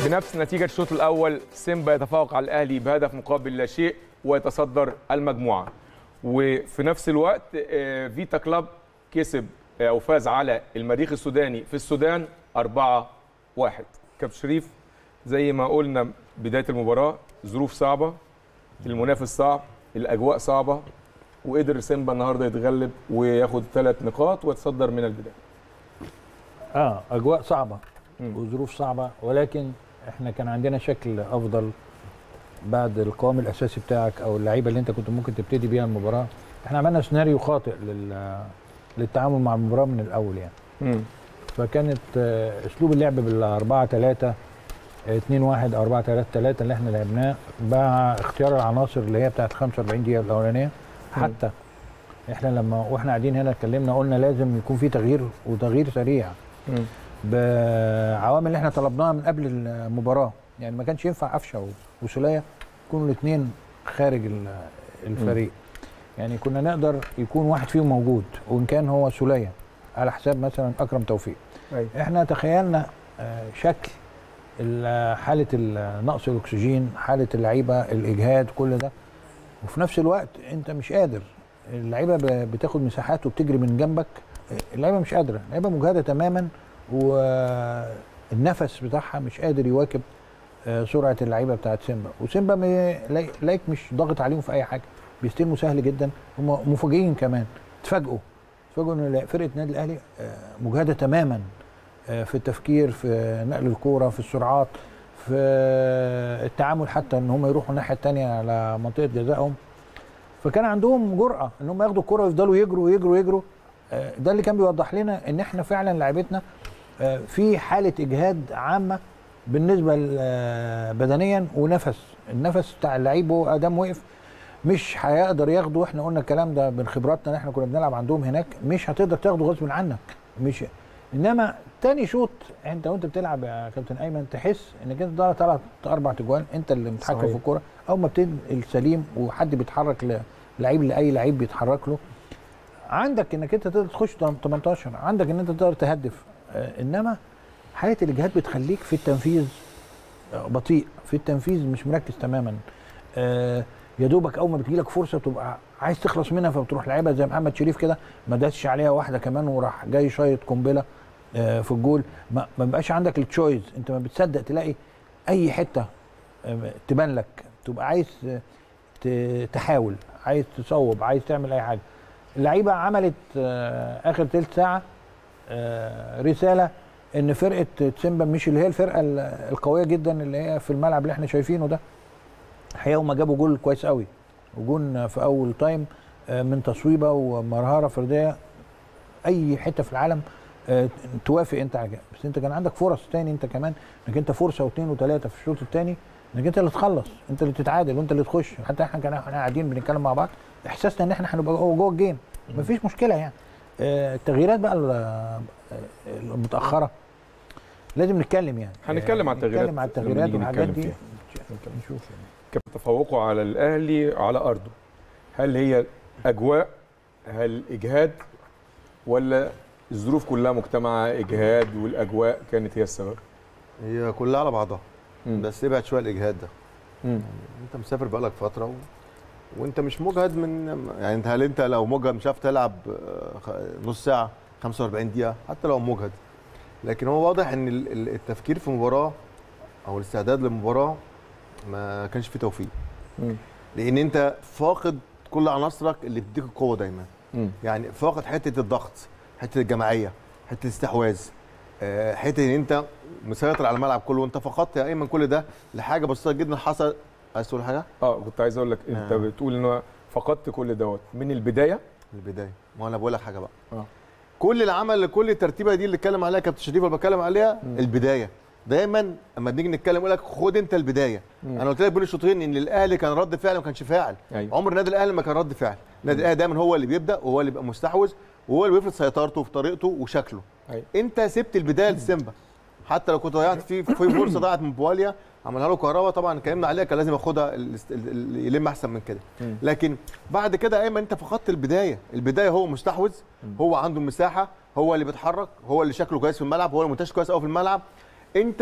بنفس نتيجة الشوط الأول سيمبا يتفوق على الأهلي بهدف مقابل لا شيء ويتصدر المجموعة وفي نفس الوقت آه، فيتا كلاب كسب آه، أو فاز على المريخ السوداني في السودان 4 1 كابتن شريف زي ما قلنا بداية المباراة ظروف صعبة المنافس صعب الأجواء صعبة وقدر سيمبا النهارده يتغلب وياخد ثلاث نقاط ويتصدر من البداية اه اجواء صعبه مم. وظروف صعبه ولكن احنا كان عندنا شكل افضل بعد القوام الاساسي بتاعك او اللعيبه اللي انت كنت ممكن تبتدي بيها المباراه احنا عملنا سيناريو خاطئ لل للتعامل مع المباراه من الاول يعني مم. فكانت آه، اسلوب اللعب بال 4 3 2 1 او 4 3 3 اللي احنا لعبناه مع اختيار العناصر اللي هي بتاعت 45 دقيقه الاولانيه حتى احنا لما واحنا قاعدين هنا اتكلمنا قلنا لازم يكون في تغيير وتغيير سريع مم. بعوامل اللي احنا طلبناها من قبل المباراه يعني ما كانش ينفع قفشه و- وسوليه يكونوا الاثنين خارج ال- الفريق يعني كنا نقدر يكون واحد فيهم موجود وان كان هو سوليه على حساب مثلا اكرم توفيق أيوة. احنا تخيلنا آه، شكل ال- حاله ال- نقص الاكسجين حاله اللعيبه الاجهاد كل ده وفي نفس الوقت انت مش قادر اللعيبه ب- بتاخد مساحات وبتجري من جنبك اللعيبه مش قادره اللعيبه مجهده تماما والنفس بتاعها مش قادر يواكب آه، سرعه اللعيبه بتاعت سيمبا وسيمبا م- لايك لايك مش ضاغط عليهم في اي حاجه بيستلموا سهل جدا هم مفاجئين كمان اتفاجئوا اتفاجئوا ان فرقه النادي الاهلي آه، مجهده تماما آه، في التفكير في نقل الكوره في السرعات في التعامل حتى ان هم يروحوا الناحيه الثانيه على منطقه جزائهم فكان عندهم جرأه ان هم ياخدوا الكرة ويفضلوا يجروا يجروا يجروا آه، ده اللي كان بيوضح لنا ان احنا فعلا لعيبتنا آه، في حاله اجهاد عامه بالنسبه ل- آه، بدنيا ونفس النفس بتاع اللعيب هو ادم وقف مش هيقدر ياخده احنا قلنا الكلام ده من خبراتنا ان احنا كنا بنلعب عندهم هناك مش هتقدر تاخده غصب عنك مش انما تاني شوط انت وانت بتلعب يا كابتن ايمن تحس انك انت ضايع ثلاث اربع تجوان انت اللي متحكم صحيح. في الكوره اول ما بتنقل السليم وحد بيتحرك ل- لعيب لاي لعيب بيتحرك له عندك انك انت تقدر تخش 18 عندك ان انت تقدر تهدف آه، انما حاله الاجهاد بتخليك في التنفيذ آه، بطيء في التنفيذ مش مركز تماما آه، يا دوبك اول ما بتجيلك فرصه تبقى عايز تخلص منها فبتروح لعيبه زي محمد شريف كده ما داسش عليها واحده كمان وراح جاي شايط قنبله آه، في الجول ما ما بقاش عندك التشويز انت ما بتصدق تلاقي اي حته آه، تبان لك تبقى عايز آه، ت- تحاول عايز تصوب عايز تعمل اي حاجه اللعيبه عملت آه، اخر تلت ساعه آه، رساله ان فرقه تسيمبا مش اللي هي الفرقه ال- القويه جدا اللي هي في الملعب اللي احنا شايفينه ده الحقيقه هم جابوا جول كويس قوي وجون في اول تايم آه، من تصويبه ومرهره فرديه اي حته في العالم آه، توافق انت على كده بس انت كان عندك فرص تاني انت كمان انك انت فرصه واثنين وثلاثه في الشوط الثاني انك انت اللي تخلص انت اللي تتعادل وانت اللي تخش حتى احنا كنا احنا قاعدين بنتكلم مع بعض احساسنا ان احنا هنبقى جوه جوه الجيم مفيش مشكله يعني آه، التغييرات بقى ال- آه، المتاخره لازم نتكلم يعني هنتكلم على التغييرات نتكلم على لما التغييرات نيجي والحاجات نتكلم دي فيها. نشوف يعني. كان تفوقه على الاهلي على ارضه هل هي اجواء هل اجهاد ولا الظروف كلها مجتمعه اجهاد والاجواء كانت هي السبب هي كلها على بعضها مم. بس ابعد شويه الاجهاد ده مم. انت مسافر بقالك فتره و... وانت مش مجهد من يعني انت هل انت لو مجهد مش عارف تلعب آه، خ- نص ساعه 45 دقيقه حتى لو مجهد لكن هو واضح ان ال- ال- التفكير في مباراه او الاستعداد للمباراه ما كانش فيه توفيق مم. لان انت فاقد كل عناصرك اللي بتديك القوه دايما مم. يعني فاقد حته الضغط حته الجماعيه حته الاستحواذ آه، حته ان انت مسيطر على الملعب كله وانت فقدت يا ايمن كل ده لحاجه بسيطه جدا حصل عايز تقول حاجه؟ اه كنت عايز اقول لك انت آه. بتقول ان فقدت كل دوت من البدايه البدايه ما انا بقول لك حاجه بقى اه كل العمل كل الترتيبه دي اللي اتكلم عليها كابتن شريف اللي بتكلم عليها مم. البدايه دايما اما بنيجي نتكلم يقول لك خد انت البدايه مم. انا قلت لك بين الشوطين ان الاهلي كان رد فعل ما كانش فاعل ايوه عمر النادي الاهلي ما كان رد فعل النادي الاهلي دايما هو اللي بيبدا وهو اللي بيبقى مستحوذ وهو اللي بيفرض سيطرته في طريقته وشكله ايوه انت سبت البدايه لسيمبا حتى لو كنت ضيعت في في فرصه ضاعت من بواليا عملها له كهربا طبعا اتكلمنا عليها كان لازم ياخدها ال- ال- ال- يلم احسن من كده مم. لكن بعد كده ايمن انت فقدت البدايه البدايه هو مستحوذ هو عنده مساحه هو اللي بيتحرك هو اللي شكله كويس في الملعب هو اللي منتشر كويس قوي في الملعب انت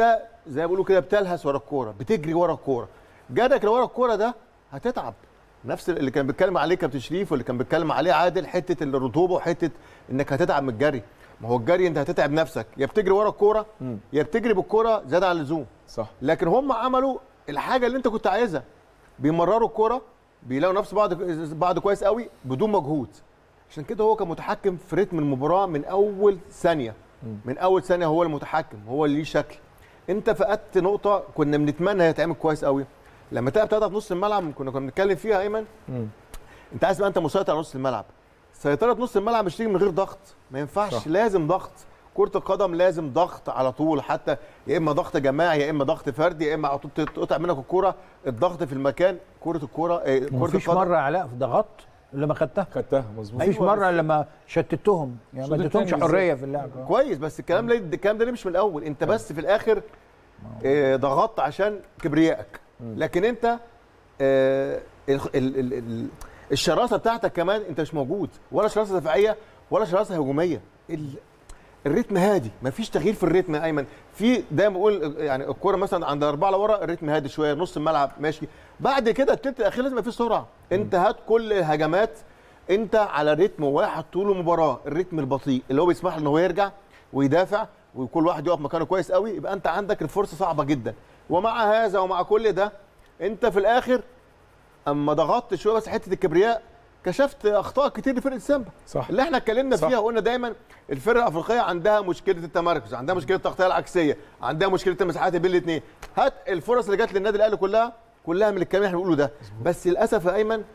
زي ما بيقولوا كده بتلهس ورا الكوره بتجري ورا الكوره جدك اللي ورا الكوره ده هتتعب نفس اللي كان بيتكلم عليه كابتن شريف واللي كان بيتكلم عليه عادل حته الرطوبه وحته انك هتتعب من الجري ما هو الجري انت هتتعب نفسك يا بتجري ورا الكوره يا بتجري بالكوره زياده عن اللزوم صح لكن هم عملوا الحاجه اللي انت كنت عايزها بيمرروا الكوره بيلاقوا نفس بعض بعض كويس قوي بدون مجهود عشان كده هو كان متحكم في رتم المباراه من اول ثانيه من اول ثانيه هو المتحكم هو اللي ليه شكل انت فقدت نقطه كنا بنتمنى هي تعمل كويس قوي لما تلعب ثلاثه في نص الملعب كنا كنا بنتكلم فيها ايمن مم. انت عايز بقى انت مسيطر على نص الملعب سيطره نص الملعب مش تيجي من غير ضغط ما ينفعش صح. صح. لازم ضغط كرة القدم لازم ضغط على طول حتى يا اما ضغط جماعي يا اما ضغط فردي يا اما على طول تقطع منك الكوره الضغط في المكان كرة الكوره اه، كرة مفيش مره علاء ضغطت لما خدتها خدتها مظبوط مفيش أيوة، مره لما شتتهم يعني ما الشوط اديتهمش التاني حريه في اللعب كويس بس الكلام ده الكلام ده ليه مش من الاول انت بس في الاخر اه، ضغطت عشان كبريائك لكن انت اه، ال- ال- ال- ال- الشراسه بتاعتك كمان انت مش موجود ولا شراسه دفاعيه ولا شراسه هجوميه ال- الريتم هادي مفيش تغيير في الريتم يا ايمن في دايما بقول يعني الكوره مثلا عند اربعه لورا الريتم هادي شويه نص الملعب ماشي بعد كده التلت الاخير لازم يبقى فيه سرعه انت هات كل الهجمات انت على رتم واحد طول المباراه الريتم البطيء اللي هو بيسمح له ان هو يرجع ويدافع وكل واحد يقف مكانه كويس قوي يبقى انت عندك الفرصه صعبه جدا ومع هذا ومع كل ده انت في الاخر اما ضغطت شويه بس حته الكبرياء كشفت اخطاء كتير لفرقه سامبا صح. اللي احنا اتكلمنا صح. فيها وقلنا دايما الفرقه الافريقيه عندها مشكله التمركز عندها مشكله التغطيه العكسيه عندها مشكله المساحات بين الاثنين هات الفرص اللي جت للنادي الاهلي كلها كلها من الكلام اللي احنا بنقوله ده بس للاسف يا ايمن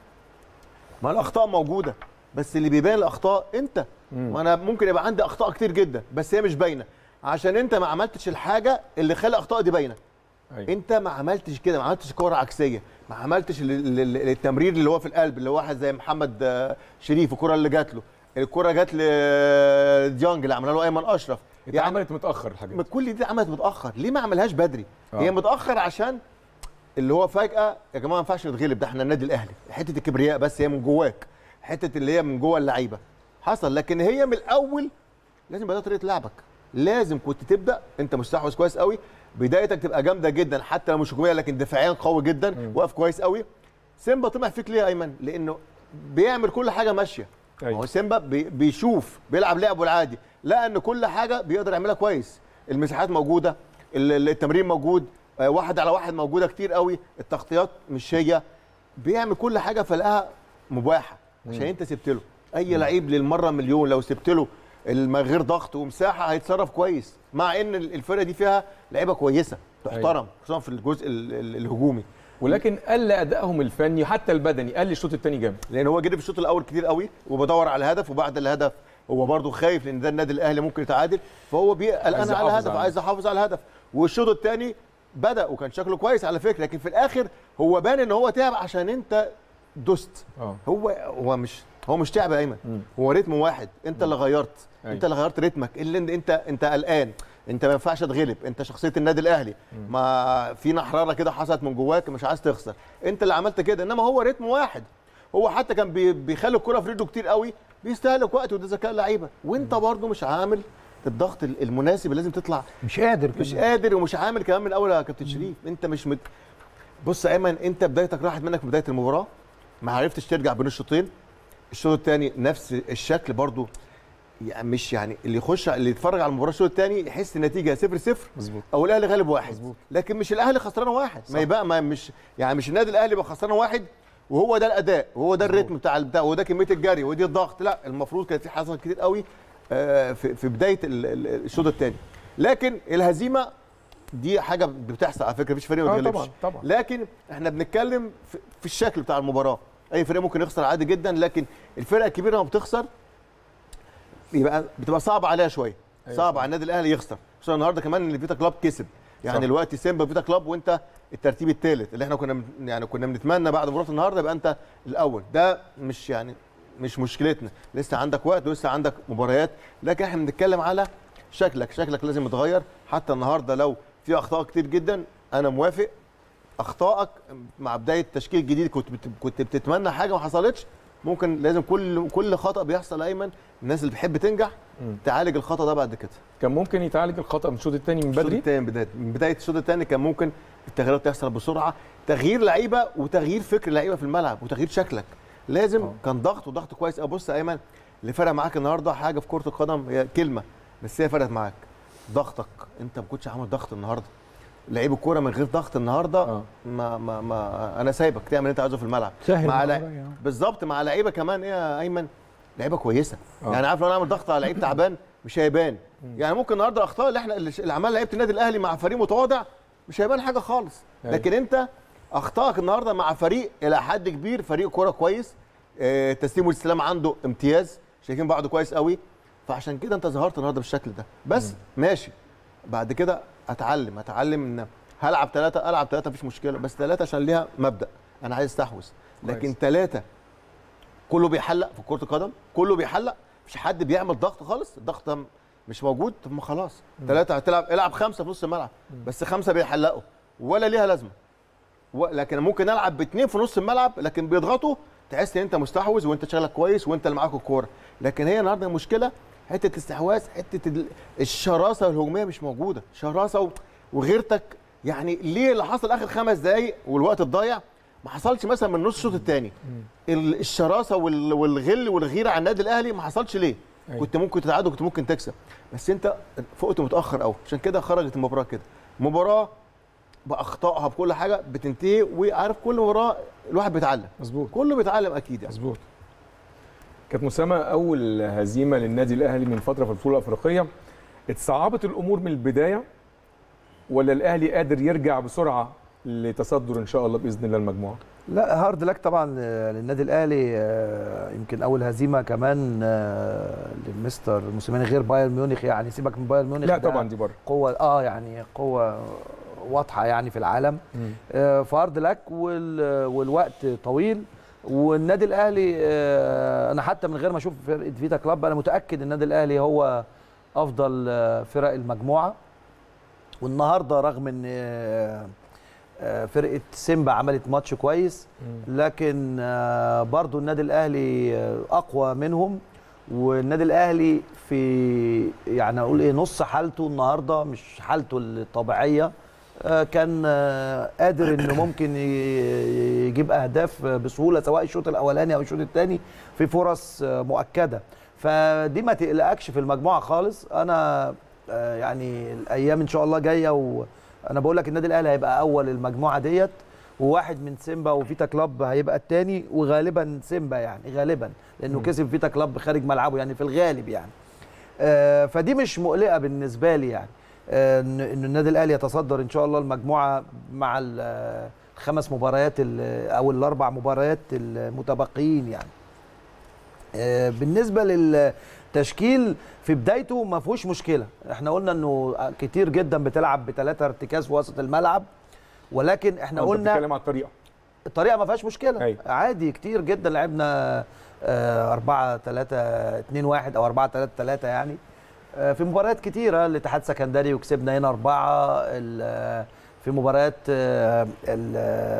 ما الاخطاء موجوده بس اللي بيبان الاخطاء انت ما انا ممكن يبقى عندي اخطاء كتير جدا بس هي مش باينه عشان انت ما عملتش الحاجه اللي خلى الاخطاء دي باينه أيوة. انت ما عملتش كده ما عملتش كوره عكسيه ما عملتش ال- ال- ال- التمرير اللي هو في القلب اللي هو واحد زي محمد آه، شريف الكره اللي جات له الكره جات لديانج اللي عملها له ايمن اشرف اتعملت متاخر الحاجات ما كل دي اتعملت متاخر ليه ما عملهاش بدري آه. هي متاخر عشان اللي هو فجاه يا جماعه ما ينفعش نتغلب ده احنا النادي الاهلي حته الكبرياء بس هي من جواك حته اللي هي من جوه اللعيبه حصل لكن هي من الاول لازم يبقى ده طريقه لعبك لازم كنت تبدا انت مستحوذ كويس قوي بدايتك تبقى جامده جدا حتى لو مش هجوميه لكن دفاعيا قوي جدا واقف كويس قوي سيمبا طمع فيك ليه يا ايمن لانه بيعمل كل حاجه ماشيه أيوة. ما هو سيمبا بي بيشوف بيلعب لعبه العادي لقى ان كل حاجه بيقدر يعملها كويس المساحات موجوده ال- ال- التمرين موجود آه، واحد على واحد موجوده كتير قوي التغطيات مش هي بيعمل كل حاجه فلقاها مباحه عشان انت سبت له اي لعيب للمره مليون لو سبت له الم- غير ضغط ومساحه هيتصرف كويس مع ان ال- الفرقه دي فيها لعيبه كويسه تحترم خصوصا في الجزء ال- ال- الهجومي ولكن قل ادائهم الفني حتى البدني قل الشوط الثاني جامد لان هو جري في الشوط الاول كتير قوي وبدور على الهدف وبعد الهدف هو برضه خايف لان ده النادي الاهلي ممكن يتعادل فهو بي- قلقان عايز على يحافظ الهدف على عايز يحافظ على الهدف والشوط الثاني بدا وكان شكله كويس على فكره لكن في الاخر هو بان ان هو تعب عشان انت دست اه هو هو مش هو مش تعب يا ايمن هو رتم واحد انت اللي غيرت أيوة. انت اللي غيرت رتمك اللي انت انت انت قلقان انت ما ينفعش تغلب انت شخصيه النادي الاهلي ما في نحراره كده حصلت من جواك مش عايز تخسر انت اللي عملت كده انما هو رتم واحد هو حتى كان بي- بيخلي الكره في رجله كتير قوي بيستهلك وقت وده ذكاء لعيبه وانت برضه مش عامل الضغط ال- المناسب اللي لازم تطلع مش قادر مش كده. قادر ومش عامل كمان من الاول يا كابتن شريف انت مش مد... بص يا ايمن انت بدايتك راحت منك في بدايه المباراه ما عرفتش ترجع بين الشوطين الشوط الثاني نفس الشكل برضو يعني مش يعني اللي يخش اللي يتفرج على المباراه الشوط الثاني يحس النتيجه 0 0 مظبوط او الاهلي غالب واحد مظبوط. لكن مش الاهلي خسران واحد صح. ما يبقى ما مش يعني مش النادي الاهلي يبقى خسران واحد وهو ده الاداء وهو ده الريتم بتاع البتاع وهو ده كميه الجري ودي الضغط لا المفروض كانت في حصل كتير قوي آه، في في بدايه ال- ال- الشوط الثاني لكن الهزيمه دي حاجه بتحصل على فكره مفيش فريق ما آه، بيغلبش طبعا طبعا لكن احنا بنتكلم في, في الشكل بتاع المباراه اي فريق ممكن يخسر عادي جدا لكن الفرقه الكبيره لما بتخسر بيبقى بتبقى صعب عليها شويه أيوة صعب صح. على النادي الاهلي يخسر خصوصا النهارده كمان ان فيتا كلاب كسب يعني صح. دلوقتي سيمبا فيتا كلاب وانت الترتيب الثالث اللي احنا كنا من- يعني كنا بنتمنى بعد مباراه النهارده يبقى انت الاول ده مش يعني مش مشكلتنا لسه عندك وقت ولسه عندك مباريات لكن احنا بنتكلم على شكلك شكلك لازم يتغير حتى النهارده لو في اخطاء كتير جدا انا موافق اخطائك مع بدايه تشكيل جديد كنت بت... كنت بتتمنى حاجه ما حصلتش ممكن لازم كل كل خطا بيحصل ايمن الناس اللي بتحب تنجح مم. تعالج الخطا ده بعد كده كان ممكن يتعالج الخطا من الشوط الثاني من الشوط بدري الثاني بدايه من بدايه الشوط الثاني كان ممكن التغييرات تحصل بسرعه تغيير لعيبه وتغيير فكر اللعيبه في الملعب وتغيير شكلك لازم آه. كان ضغط وضغط كويس قوي بص يا ايمن اللي فرق معاك النهارده حاجه في كره القدم هي كلمه بس هي فرقت معاك ضغطك انت ما كنتش عامل ضغط النهارده لعيب الكوره من غير ضغط النهارده آه. ما ما ما انا سايبك تعمل اللي انت عايزه في الملعب سهل مع الموضوع لع- يعني. بالظبط مع لعيبه كمان ايه يا ايمن لعيبه كويسه آه. يعني عارف لو انا اعمل ضغط على لعيب تعبان مش هيبان يعني ممكن النهارده الاخطاء اللي احنا اللي عملها لعيبه النادي الاهلي مع فريق متواضع مش هيبان حاجه خالص أيوة. لكن انت اخطائك النهارده مع فريق الى حد كبير فريق كوره كويس آه، تسليم والاستلام عنده امتياز شايفين بعض كويس قوي فعشان كده انت ظهرت النهارده بالشكل ده بس ماشي بعد كده اتعلم اتعلم ان هلعب ثلاثه العب ثلاثه مفيش مشكله بس ثلاثه عشان ليها مبدا انا عايز استحوذ لكن كويس. ثلاثه كله بيحلق في كره القدم كله بيحلق مش حد بيعمل ضغط خالص الضغط ده مش موجود طب ما خلاص ثلاثه هتلعب العب خمسه في نص الملعب بس خمسه بيحلقوا ولا ليها لازمه و... لكن ممكن العب باثنين في نص الملعب لكن بيضغطوا تحس ان انت مستحوذ وانت شغلك كويس وانت اللي معاك الكوره لكن هي النهارده المشكله حته الاستحواذ حته ال- الشراسه الهجوميه مش موجوده شراسه و... وغيرتك يعني ليه اللي حصل اخر خمس دقائق والوقت الضايع ما حصلش مثلا من نص الشوط الثاني الشراسه وال... والغل والغيره على النادي الاهلي ما حصلش ليه أيوة. كنت ممكن تتعادل كنت ممكن تكسب بس انت فقت متاخر قوي عشان كده خرجت المباراه كده مباراه باخطائها بكل حاجه بتنتهي وعارف كل مباراه الواحد بيتعلم مظبوط كله بيتعلم اكيد يعني مظبوط كانت مسامة أول هزيمة للنادي الأهلي من فترة في البطولة الأفريقية اتصعبت الأمور من البداية ولا الأهلي قادر يرجع بسرعة لتصدر إن شاء الله بإذن الله المجموعة لا هارد لك طبعا آه، للنادي الاهلي آه، يمكن اول هزيمه كمان آه، لمستر موسيماني غير بايرن ميونخ يعني سيبك من بايرن ميونخ لا ده طبعا دي بره قوه اه يعني قوه واضحه يعني في العالم آه، فهارد لك وال- والوقت طويل والنادي الاهلي آه، انا حتى من غير ما اشوف فرقه فيتا كلاب انا متاكد النادي الاهلي هو افضل آه، فرق المجموعه والنهارده رغم ان آه، آه، فرقه سيمبا عملت ماتش كويس لكن آه، برضو النادي الاهلي آه، اقوى منهم والنادي الاهلي في يعني اقول ايه نص حالته النهارده مش حالته الطبيعيه آه، كان آه، قادر انه ممكن ي- يجيب اهداف بسهوله سواء الشوط الاولاني او الشوط الثاني في فرص آه، مؤكده فدي ما تقلقكش في المجموعه خالص انا آه، يعني الايام ان شاء الله جايه وانا بقول لك النادي الاهلي هيبقى اول المجموعه ديت وواحد من سيمبا وفيتا كلاب هيبقى الثاني وغالبا سيمبا يعني غالبا لانه كسب فيتا كلاب خارج ملعبه يعني في الغالب يعني آه، فدي مش مقلقه بالنسبه لي يعني آه، ان إن النادي الاهلي يتصدر ان شاء الله المجموعه مع ال- آه، الخمس مباريات ال- او الاربع مباريات المتبقيين يعني آه، بالنسبه للتشكيل في بدايته ما فيهوش مشكله احنا قلنا انه كتير جدا بتلعب بثلاثه ارتكاز في وسط الملعب ولكن احنا أنت قلنا بتتكلم على الطريقة الطريقه ما فيهاش مشكله أيوة. عادي كتير جدا لعبنا 4 3 2 1 او 4 3 3 يعني آه، في مباريات كتيره الاتحاد سكندري وكسبنا هنا اربعه ال- في مباريات آه، ال-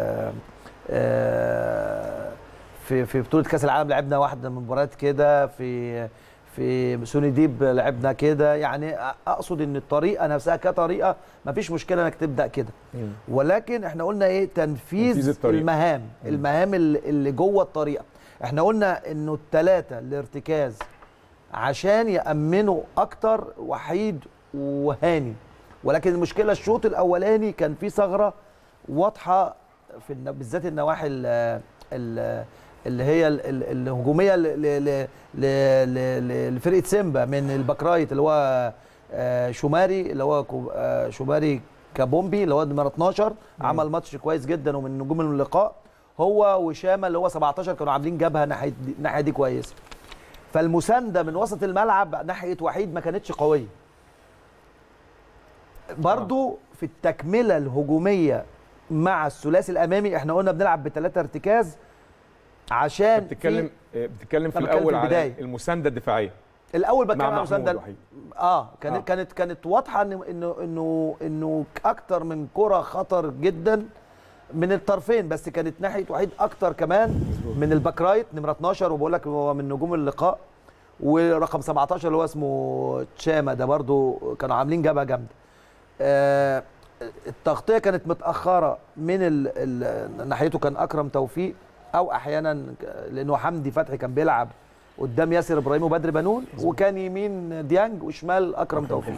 آه، في في بطوله كاس العالم لعبنا واحده من المباريات كده في في سوني ديب لعبنا كده يعني اقصد ان الطريقه نفسها كطريقه ما فيش مشكله انك تبدا كده ولكن احنا قلنا ايه تنفيذ تنفيذ الطريقة. المهام المهام اللي اللي جوه الطريقه احنا قلنا انه الثلاثه الارتكاز عشان يامنوا اكتر وحيد وهاني ولكن المشكله الشوط الاولاني كان في ثغره واضحه في الن- بالذات النواحي ال- ال- اللي هي ال- ال- الهجوميه ل- ل- ل- ل- ل- لفرقه سيمبا من الباك رايت اللي هو آه، شوماري اللي هو كو- آه، شوماري كابومبي اللي هو نمره 12 عمل ماتش كويس جدا ومن نجوم اللقاء هو وشامه اللي هو 17 كانوا عاملين جبهه ناحيه دي- الناحيه دي كويسه فالمسانده من وسط الملعب ناحيه وحيد ما كانتش قويه برضو في التكمله الهجوميه مع الثلاثي الامامي احنا قلنا بنلعب بثلاثه ارتكاز عشان في- بتتكلم آه، بتتكلم في أنا بتكلم الأول في على البداية. المساندة الدفاعية الاول بتكلم مع على محمود المسانده وحيد اه كانت آه. آه. كانت كانت واضحه ان انه انه انه اكتر من كره خطر جدا من الطرفين بس كانت ناحيه وحيد اكتر كمان من الباك رايت نمره 12 وبقول لك هو من نجوم اللقاء ورقم 17 اللي هو اسمه تشاما ده برضو كانوا عاملين جبهه جامده آه، التغطيه كانت متاخره من ال ال ناحيته كان اكرم توفيق او احيانا لانه حمدي فتحي كان بيلعب قدام ياسر ابراهيم وبدر بنون وكان يمين ديانج وشمال اكرم توفيق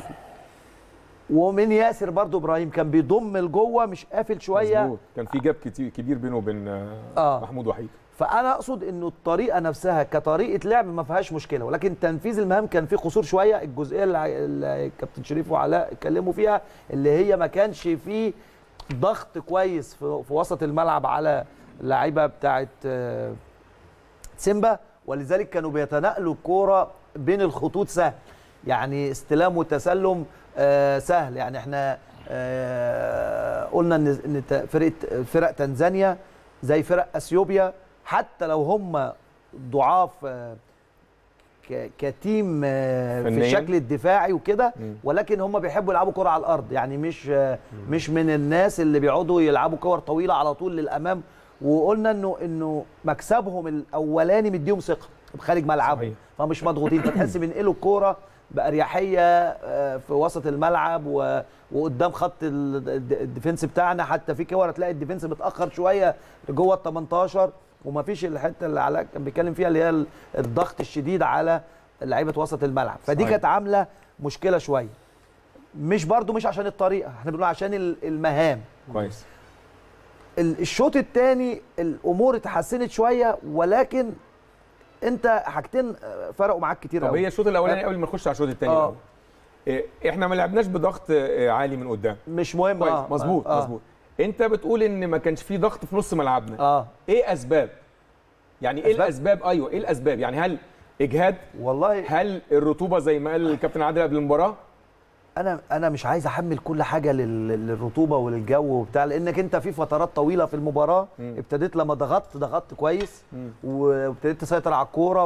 ومن ياسر برضو ابراهيم كان بيضم لجوه مش قافل شويه مظبوط. كان في جاب كتير كبير بينه وبين آه، آه. محمود وحيد فانا اقصد انه الطريقه نفسها كطريقه لعب ما فيهاش مشكله ولكن تنفيذ المهام كان فيه قصور شويه الجزئيه اللي اللي الكابتن شريف وعلاء اتكلموا فيها اللي هي ما كانش فيه ضغط كويس في, في وسط الملعب على اللعيبه بتاعه آه، سيمبا ولذلك كانوا بيتنقلوا الكوره بين الخطوط سهل يعني استلام وتسلم آه، سهل يعني احنا آه، قلنا ان ان ت- فرقه فرق تنزانيا زي فرق اثيوبيا حتى لو هم ضعاف آه، ك- كتيم آه، في فنياً. الشكل الدفاعي وكده مم. ولكن هم بيحبوا يلعبوا كرة على الارض يعني مش آه، مش من الناس اللي بيقعدوا يلعبوا كور طويله على طول للامام وقلنا انه انه مكسبهم الاولاني مديهم ثقه خارج ملعبهم صحيح. فمش مضغوطين فتحس بينقلوا الكوره باريحيه آه، في وسط الملعب و... وقدام خط ال- الد- الديفنس بتاعنا حتى في كور هتلاقي الديفنس متاخر شويه جوه ال 18 ومفيش الحته اللي علاء كان بيتكلم فيها اللي هي ال- الضغط الشديد على لعيبه وسط الملعب فدي صحيح. كانت عامله مشكله شويه مش برضو مش عشان الطريقه احنا بنقول عشان ال- المهام كويس ال- الشوط الثاني الامور اتحسنت شويه ولكن انت حاجتين آه، فرقوا معاك كتير طب قوي هي الشوط الاولاني قبل ما نخش على الشوط الثاني آه. احنا ما لعبناش بضغط آه، عالي من قدام مش مهم كويس آه، مظبوط آه، مظبوط انت بتقول ان ما كانش في ضغط في نص ملعبنا اه ايه اسباب يعني ايه أسباب؟ الاسباب ايوه ايه الاسباب يعني هل اجهاد والله هل الرطوبه زي ما قال الكابتن عادل قبل المباراه انا انا مش عايز احمل كل حاجه لل- للرطوبه وللجو وبتاع لانك انت في فترات طويله في المباراه مم. ابتديت لما ضغطت ضغطت كويس مم. وابتديت تسيطر على الكوره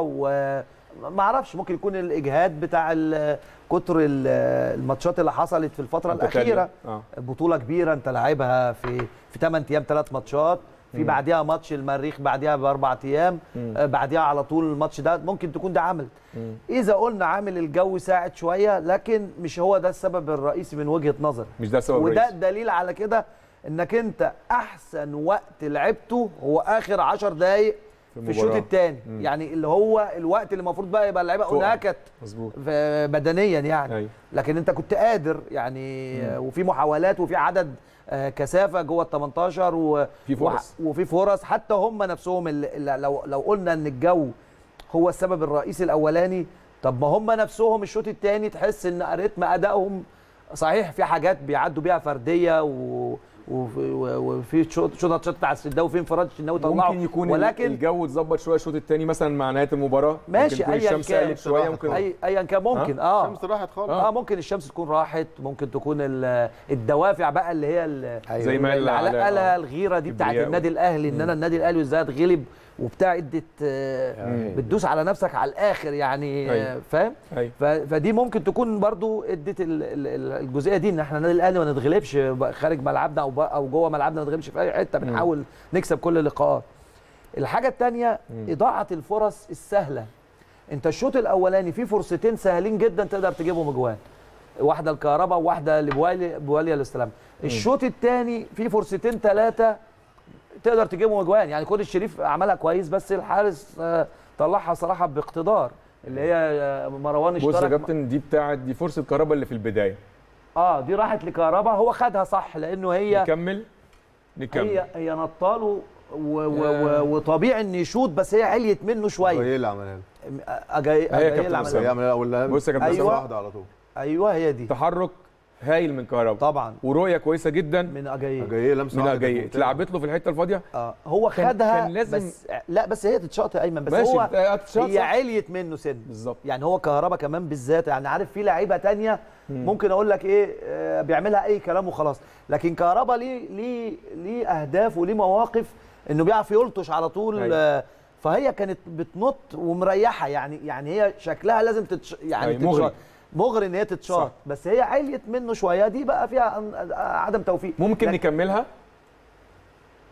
وما اعرفش ممكن يكون الاجهاد بتاع ال- كتر ال- الماتشات اللي حصلت في الفتره متتالية. الاخيره اه بطوله كبيره انت لاعبها في في 8 ايام ثلاث ماتشات في مم. بعديها ماتش المريخ بعديها باربع ايام مم. آه، بعديها على طول الماتش ده ممكن تكون ده عمل مم. اذا قلنا عامل الجو ساعد شويه لكن مش هو ده السبب الرئيسي من وجهه نظري مش ده السبب وده الرئيسي دليل على كده انك انت احسن وقت لعبته هو اخر 10 دقائق في في الشوط المباراة. الثاني مم. يعني اللي هو الوقت اللي المفروض بقى يبقى اللعيبه فوق. اناكت مظبوط ف- بدنيا يعني ايوه لكن انت كنت قادر يعني مم. آه، وفي محاولات وفي عدد آه، كثافه جوه ال 18 و في فرص. وح- وفي فرص حتى هم نفسهم اللي اللي لو لو قلنا ان الجو هو السبب الرئيسي الاولاني طب ما هم نفسهم الشوط الثاني تحس ان رتم ادائهم صحيح في حاجات بيعدوا بيها فرديه و وفي- و- وفي شوط شوط شوط بتاع السداوي وفي انفراد الشناوي طلعه ممكن يكون ولكن الجو اتظبط شويه الشوط الثاني مثلا مع نهايه المباراه ماشي، ممكن تكون أياً الشمس كان. قلت شويه ممكن اي ايا كان ممكن اه الشمس راحت خالص اه ممكن الشمس تكون راحت ممكن تكون ال- الدوافع بقى اللي هي ال- زي ما قال اللي على على- قالها آه. الغيره دي بتاعت كبرياء. النادي الاهلي ان انا النادي الاهلي ازاي اتغلب وبتاع ادت آه، مم. بتدوس على نفسك على الاخر يعني آه، أيوة. فاهم ايوه ف- فدي ممكن تكون برضو ادت ال- ال- ال- الجزئيه دي ان احنا النادي الاهلي ما نتغلبش بقى خارج ملعبنا او بقى- او جوه ملعبنا ما نتغلبش في اي حته بنحاول نكسب كل اللقاءات الحاجه الثانيه مم. اضاعه الفرص السهله انت الشوط الاولاني فيه فرصتين سهلين جدا تقدر تجيبهم اجوان واحده الكهرباء وواحده لبوالي بواليا الاستلام الشوط الثاني فيه فرصتين ثلاثه تقدر تجيبهم اجوان يعني كود الشريف عملها كويس بس الحارس آه، طلعها صراحه باقتدار اللي هي آه، مروان بص يا اشترك كابتن دي بتاعت دي فرصه كهرباء اللي في البدايه اه دي راحت لكهرباء هو خدها صح لانه هي نكمل نكمل هي هي نطاله و و و وطبيعي انه يشوط بس هي عليت منه شويه هي اللي عملها له أجاي هي أجاي كابتن اللي أسامة. عملها. هي عملها ولا بص يا كابتن أيوة. واحده على طول ايوه هي دي تحرك هايل من كهرباء طبعا ورؤيه كويسه جدا من اجاي جايه لمسه من واحدة اجاي كانت اتلعبت له في الحته الفاضيه اه هو كان- خدها كان لازم- بس لا بس هي تتشاط يا ايمن بس ماشي هو هتتشاط هي صح. عليت منه سن بالظبط يعني هو كهربا كمان بالذات يعني عارف في لعيبه تانية ممكن اقول لك ايه آه، بيعملها اي كلام وخلاص لكن كهربا ليه ليه ليه اهداف وليه مواقف انه بيعرف يلطش على طول أيوة. آه، فهي كانت بتنط ومريحه يعني يعني هي شكلها لازم تتش يعني أيوة، مغري. تتشاط مغري ان هي تتشاط صح. بس هي عليت منه شويه دي بقى فيها أن- عدم توفيق ممكن لكن- نكملها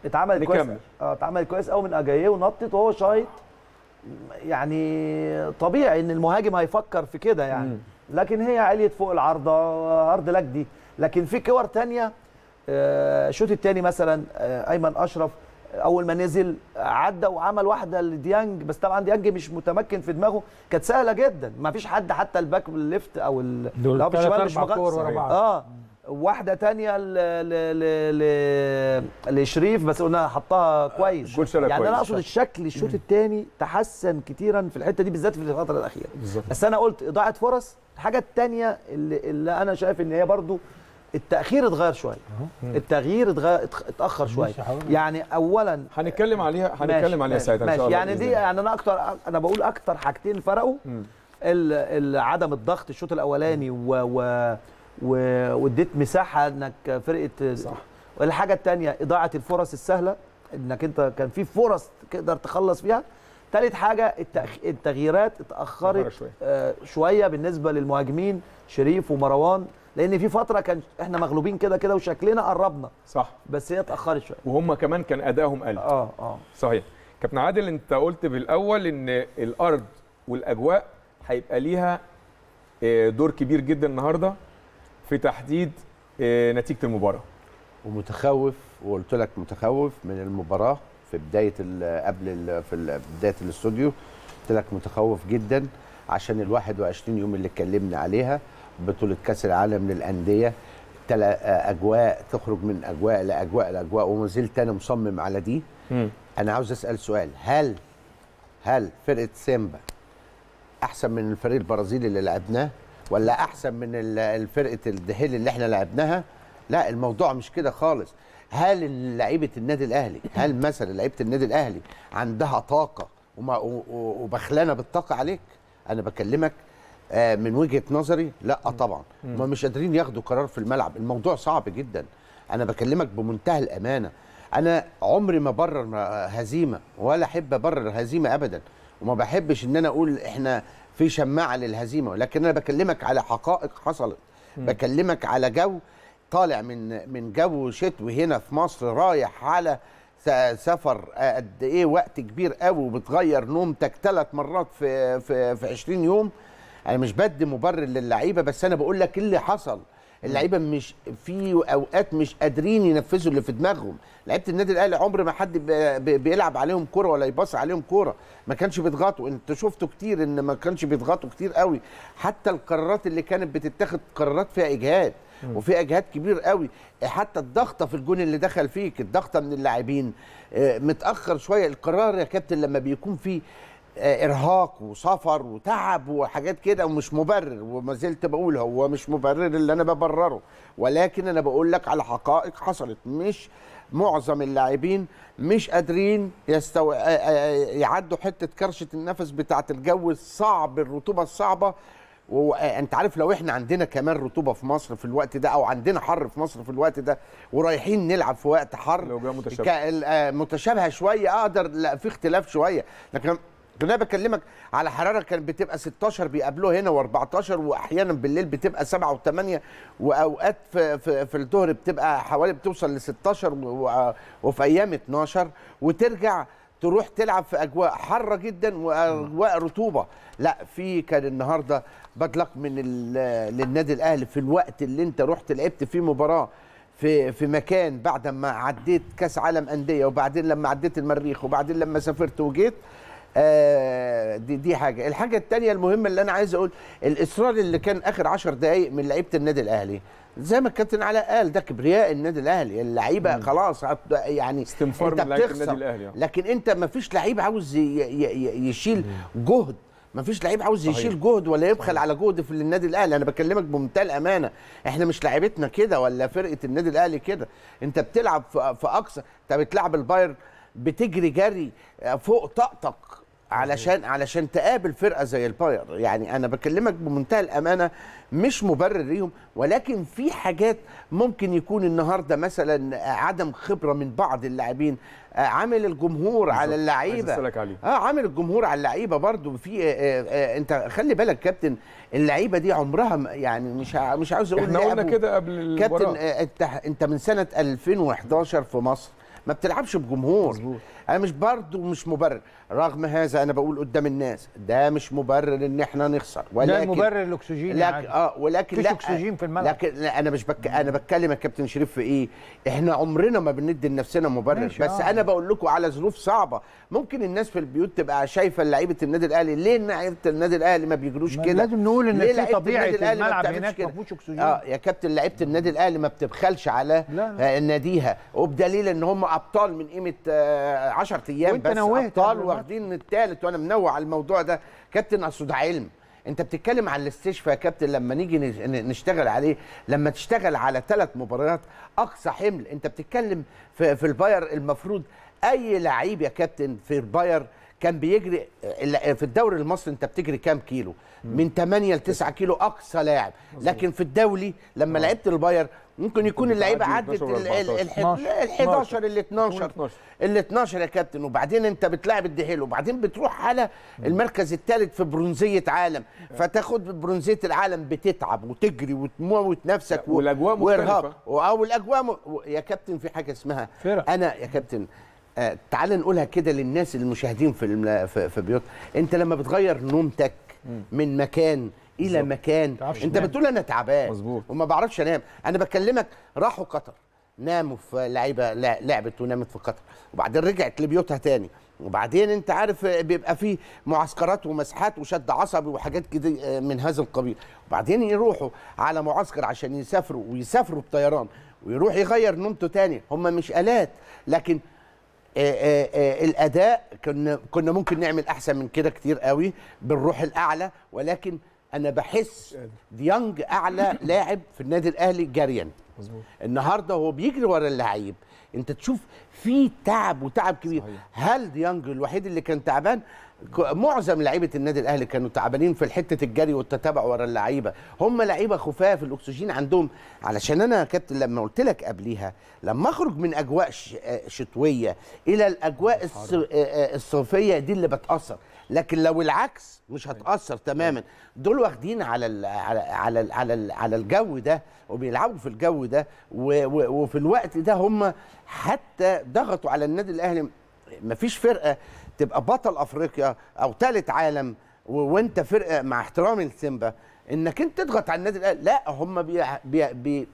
اتعملت كويس نكمل. اه اتعملت كويس قوي من اجاييه ونطت وهو شايط يعني طبيعي ان المهاجم هيفكر في كده يعني لكن هي عليت فوق العارضه هارد لك دي لكن في كور تانية آه، الشوط الثاني مثلا آه، ايمن اشرف اول ما نزل عدى وعمل واحده لديانج بس طبعا ديانج مش متمكن في دماغه كانت سهله جدا ما فيش حد حتى الباك الليفت او ال- دول اللي هو تلات بالشمال مش أربع مغطي. كور ورا صحيح. بعض اه واحده تانية ل ل ل ل لشريف بس قلنا حطها كويس جول شالها يعني انا كويس. اقصد الشكل الشوط الثاني تحسن كتيرا في الحته دي بالذات في الفتره الاخيره بالظبط بس انا قلت اضاعه فرص الحاجه الثانيه اللي, اللي انا شايف ان هي برضو التاخير اتغير شويه التغيير اتغير اتخ- اتاخر شويه ماشي، هقول لك. يعني اولا هنتكلم عليها هنتكلم ماشي، عليها ماشي، ساعتها ان ماشي. شاء الله يعني بإذن دي الله. يعني انا اكتر انا بقول اكتر حاجتين فرقوا مم. ال- ال- عدم الضغط الشوط الاولاني و و و- واديت مساحه انك فرقه صح. والحاجه الثانيه اضاعه الفرص السهله انك انت كان في فرص تقدر تخلص فيها ثالث حاجه التأخ- التغييرات اتأخرت اتاخرت شوية. آه شويه بالنسبه للمهاجمين شريف ومروان لان في فتره كان احنا مغلوبين كده كده وشكلنا قربنا صح بس هي اتاخرت شويه وهم كمان كان ادائهم قل اه اه صحيح كابتن عادل انت قلت بالاول ان الارض والاجواء هيبقى ليها آه، دور كبير جدا النهارده في تحديد آه، نتيجه المباراه ومتخوف وقلت لك متخوف من المباراه في بدايه ال قبل ال في ال بدايه الاستوديو قلت لك متخوف جدا عشان ال 21 يوم اللي اتكلمنا عليها بطوله كاس العالم للانديه تلا اجواء تخرج من اجواء لاجواء لاجواء وما زلت انا مصمم على دي انا عاوز اسال سؤال هل هل فرقه سيمبا احسن من الفريق البرازيلي اللي لعبناه ولا احسن من ال- الفرقه الدهيل اللي احنا لعبناها لا الموضوع مش كده خالص هل لعيبه النادي الاهلي هل مثلا لعيبه النادي الاهلي عندها طاقه وما و- و- وبخلانه بالطاقه عليك انا بكلمك آه، من وجهه نظري لا طبعا هم مش قادرين ياخدوا قرار في الملعب الموضوع صعب جدا انا بكلمك بمنتهى الامانه انا عمري ما برر هزيمه ولا احب ابرر هزيمه ابدا وما بحبش ان انا اقول احنا في شماعه للهزيمه ولكن انا بكلمك على حقائق حصلت بكلمك على جو طالع من من جو شتوي هنا في مصر رايح على س- سفر قد ايه وقت كبير قوي وبتغير نومتك ثلاث مرات في في في 20 يوم انا مش بدي مبرر للعيبه بس انا بقول لك اللي حصل اللعيبه مش في اوقات مش قادرين ينفذوا اللي في دماغهم لعيبه النادي الاهلي عمر ما حد بي- بي- بيلعب عليهم كوره ولا يباص عليهم كوره ما كانش بيضغطوا انت شفتوا كتير ان ما كانش بيضغطوا كتير قوي حتى القرارات اللي كانت بتتاخد قرارات فيها اجهاد وفي اجهاد كبير قوي حتى الضغطه في الجون اللي دخل فيك الضغطه من اللاعبين آه، متاخر شويه القرار يا كابتن لما بيكون فيه آه، ارهاق وسفر وتعب وحاجات كده ومش مبرر وما زلت بقول هو مش مبرر اللي انا ببرره ولكن انا بقول لك على حقائق حصلت مش معظم اللاعبين مش قادرين يستو... آه، آه، يعدوا حته كرشه النفس بتاعه الجو الصعب الرطوبه الصعبه وانت عارف لو احنا عندنا كمان رطوبه في مصر في الوقت ده او عندنا حر في مصر في الوقت ده ورايحين نلعب في وقت حر لو جاء متشابه. ك- آه، متشابهه شويه اقدر لا في اختلاف شويه لكن انا بكلمك على حراره كانت بتبقى 16 بيقابلوه هنا و14 واحيانا بالليل بتبقى 7 و8 واوقات في في, في الظهر بتبقى حوالي بتوصل ل 16 و- و- وفي ايام 12 وترجع تروح تلعب في اجواء حاره جدا واجواء رطوبه لا في كان النهارده بدلك من ال- للنادي الاهلي في الوقت اللي انت رحت لعبت فيه مباراه في في مكان بعد ما عديت كاس عالم انديه وبعدين لما عديت المريخ وبعدين لما سافرت وجيت آه دي دي حاجه الحاجه الثانيه المهمه اللي انا عايز اقول الاصرار اللي كان اخر 10 دقائق من لعيبه النادي الاهلي زي ما الكابتن علاء قال ده كبرياء النادي الاهلي اللعيبه خلاص هت- يعني استنفار انت من لعيبة بتخسر. النادي الأهلي، آه. لكن انت ما فيش لعيب عاوز ي- ي- ي- يشيل جهد ما فيش لعيب عاوز صحيح. يشيل جهد ولا يبخل على جهد في النادي الاهلي انا بكلمك بمنتهى الامانه احنا مش لعيبتنا كده ولا فرقه النادي الاهلي كده انت بتلعب في في اقصى انت بتلعب البايرن بتجري جري فوق طاقتك علشان علشان تقابل فرقه زي الباير يعني انا بكلمك بمنتهى الامانه مش مبرر ليهم ولكن في حاجات ممكن يكون النهارده مثلا عدم خبره من بعض اللاعبين آه، عامل الجمهور على بالظبط. اللعيبه عايز أسألك عليه. اه عامل الجمهور على اللعيبه برضو في آه آه آه انت خلي بالك كابتن اللعيبه دي عمرها ما- يعني مش ع- مش عاوز اقول احنا قلنا لعبوا. كده قبل كابتن المباراه آه، انت انت من سنه 2011 في مصر ما بتلعبش بجمهور مظبوط. انا مش برضو مش مبرر رغم هذا انا بقول قدام الناس ده مش مبرر ان احنا نخسر ولكن ده مبرر الاكسجين لكن عادي. اه ولكن مفيش لا أكسجين في الملعب. لكن لا انا مش بك انا بتكلم يا كابتن شريف في ايه احنا عمرنا ما بندي لنفسنا مبرر ماشي، بس آه. انا بقول لكم على ظروف صعبه ممكن الناس في البيوت تبقى شايفه لعيبه النادي الاهلي ليه لعيبه النادي الاهلي ما بيجروش ما كده لازم نقول إن ليه في لعيبة طبيعة النادي الأهلي ما الملعب بتعملش هناك كده؟ ما فيهوش أكسجين. اه يا كابتن لعيبه النادي الاهلي ما بتبخلش على لا، لا. آه، ناديها وبدليل ان هم ابطال من قيمه 10 ايام وأنت بس نوهت ابطال قبل الماتش. واخدين الثالث وانا منوع على الموضوع ده كابتن اصل ده علم انت بتتكلم عن الاستشفاء يا كابتن لما نيجي نش- ن- نشتغل عليه لما تشتغل على ثلاث مباريات اقصى حمل انت بتتكلم في, في الباير المفروض اي لعيب يا كابتن في الباير كان بيجري ال- في الدوري المصري انت بتجري كام كيلو من 8 ل 9 كيلو اقصى لاعب لكن في الدولي لما لعبت الباير ممكن يكون اللعيبه بتعدي عدت 12 ال- ال- ال- 12. ال 11 ال 12 12. ال 12 يا كابتن وبعدين انت بتلاعب الدحيل وبعدين بتروح على المركز الثالث في برونزيه عالم فتاخد برونزيه العالم بتتعب وتجري وتموت نفسك و- والأجواء وارهاق مختلفة. او الاجواء م... و- يا كابتن في حاجه اسمها فرق. انا يا كابتن آه تعال نقولها كده للناس المشاهدين في الملا... في, في بيوت انت لما بتغير نومتك من مكان الى مكان تعرفش انت تنام. بتقول انا تعبان مظبوط. وما بعرفش انام انا بكلمك راحوا قطر ناموا في لعيبه لا- لعبت ونامت في قطر وبعدين رجعت لبيوتها تاني وبعدين انت عارف بيبقى في معسكرات ومسحات وشد عصبي وحاجات كده من هذا القبيل وبعدين يروحوا على معسكر عشان يسافروا ويسافروا بطيران ويروح يغير نومته تاني هم مش الات لكن آه، آه، آه، الاداء كنا كنا ممكن نعمل احسن من كده كتير قوي بالروح الاعلى ولكن انا بحس ديانج اعلى لاعب في النادي الاهلي جريا مظبوط النهارده هو بيجري ورا اللعيب انت تشوف في تعب وتعب كبير صحيح. هل ديانج الوحيد اللي كان تعبان ك- معظم لعيبه النادي الاهلي كانوا تعبانين في حته الجري والتتابع ورا اللعيبه هم لعيبه خفاف الاكسجين عندهم علشان انا يا كابتن لما قلت لك قبليها لما اخرج من اجواء ش- آه شتويه الى الاجواء الص- آه، آه، الصيفيه دي اللي بتاثر لكن لو العكس مش هتاثر تماما دول واخدين على ال على على ال على, ال على الجو ده وبيلعبوا في الجو ده و و وفي الوقت ده هم حتى ضغطوا على النادي الاهلي مفيش فرقه تبقى بطل افريقيا او ثالث عالم و- وانت فرقه مع احترامي لسيمبا انك انت تضغط على النادي الاهلي لا هم بي بي بي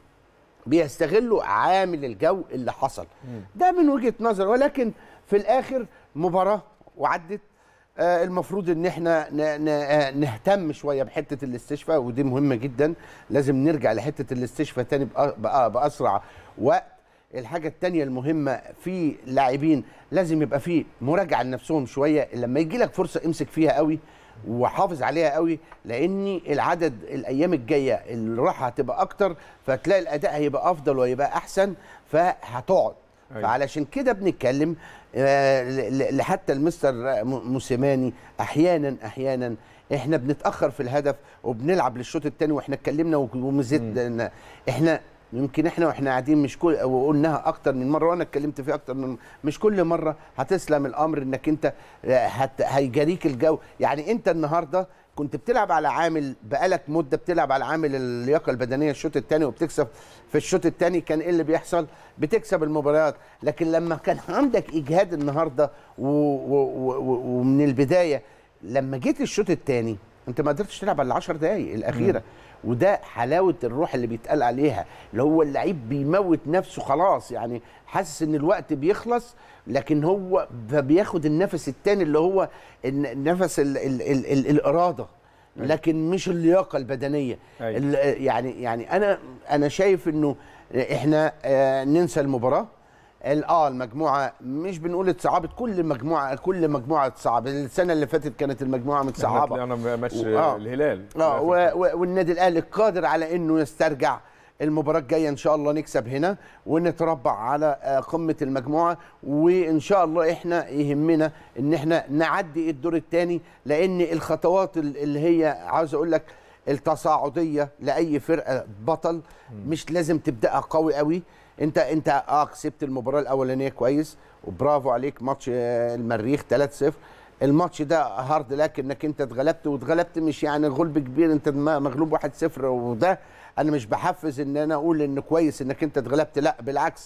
بيستغلوا عامل الجو اللي حصل ده من وجهه نظر ولكن في الاخر مباراه وعدت آه، المفروض ان احنا ن- ن- آه، نهتم شويه بحته الاستشفاء ودي مهمه جدا لازم نرجع لحته الاستشفاء تاني بأ- بأ- باسرع وقت الحاجه التانية المهمه في لاعبين لازم يبقى في مراجعه لنفسهم شويه لما يجي لك فرصه امسك فيها قوي وحافظ عليها قوي لان العدد الايام الجايه الراحه هتبقى اكتر فتلاقي الاداء هيبقى افضل وهيبقى احسن فهتقعد أيوة. فعلشان كده بنتكلم آه، ل- ل- حتى المستر م- موسيماني احيانا احيانا احنا بنتاخر في الهدف وبنلعب للشوط الثاني واحنا اتكلمنا وك- ومزيد احنا يمكن احنا واحنا قاعدين مش كل وقلناها اكتر من مره وانا اتكلمت فيها اكتر من مش كل مره هتسلم الامر انك انت آه، هت هيجاريك الجو يعني انت النهارده كنت بتلعب على عامل بقالك مده بتلعب على عامل اللياقه البدنيه الشوط الثاني وبتكسب في الشوط الثاني كان ايه اللي بيحصل بتكسب المباريات لكن لما كان عندك اجهاد النهارده و و و و ومن البدايه لما جيت الشوط الثاني انت ما قدرتش تلعب على 10 دقائق الاخيره وده حلاوه الروح اللي بيتقال عليها اللي هو اللعيب بيموت نفسه خلاص يعني حاسس ان الوقت بيخلص لكن هو بياخد النفس الثاني اللي هو الن- نفس ال ال ال ال الاراده لكن مش اللياقه البدنيه أيوة. ال- يعني يعني انا انا شايف انه احنا آه، ننسى المباراه ال- اه المجموعه مش بنقول اتصعبت كل مجموعه كل مجموعه اتصعبت السنه اللي فاتت كانت المجموعه احنا متصعبه طلعنا ماتش آه. الهلال اه و- و- والنادي الاهلي قادر على انه يسترجع المباراه الجايه ان شاء الله نكسب هنا ونتربع على آه، قمه المجموعه وان شاء الله احنا يهمنا ان احنا نعدي الدور الثاني لان الخطوات ال- اللي هي عاوز اقول لك التصاعديه لاي فرقه بطل مش لازم تبداها قوي قوي انت انت اه كسبت المباراه الاولانيه كويس وبرافو عليك ماتش آه، المريخ 3-0 الماتش ده هارد لك انك انت اتغلبت واتغلبت مش يعني غلب كبير انت م- مغلوب 1-0 وده انا مش بحفز ان انا اقول ان كويس انك انت اتغلبت لا بالعكس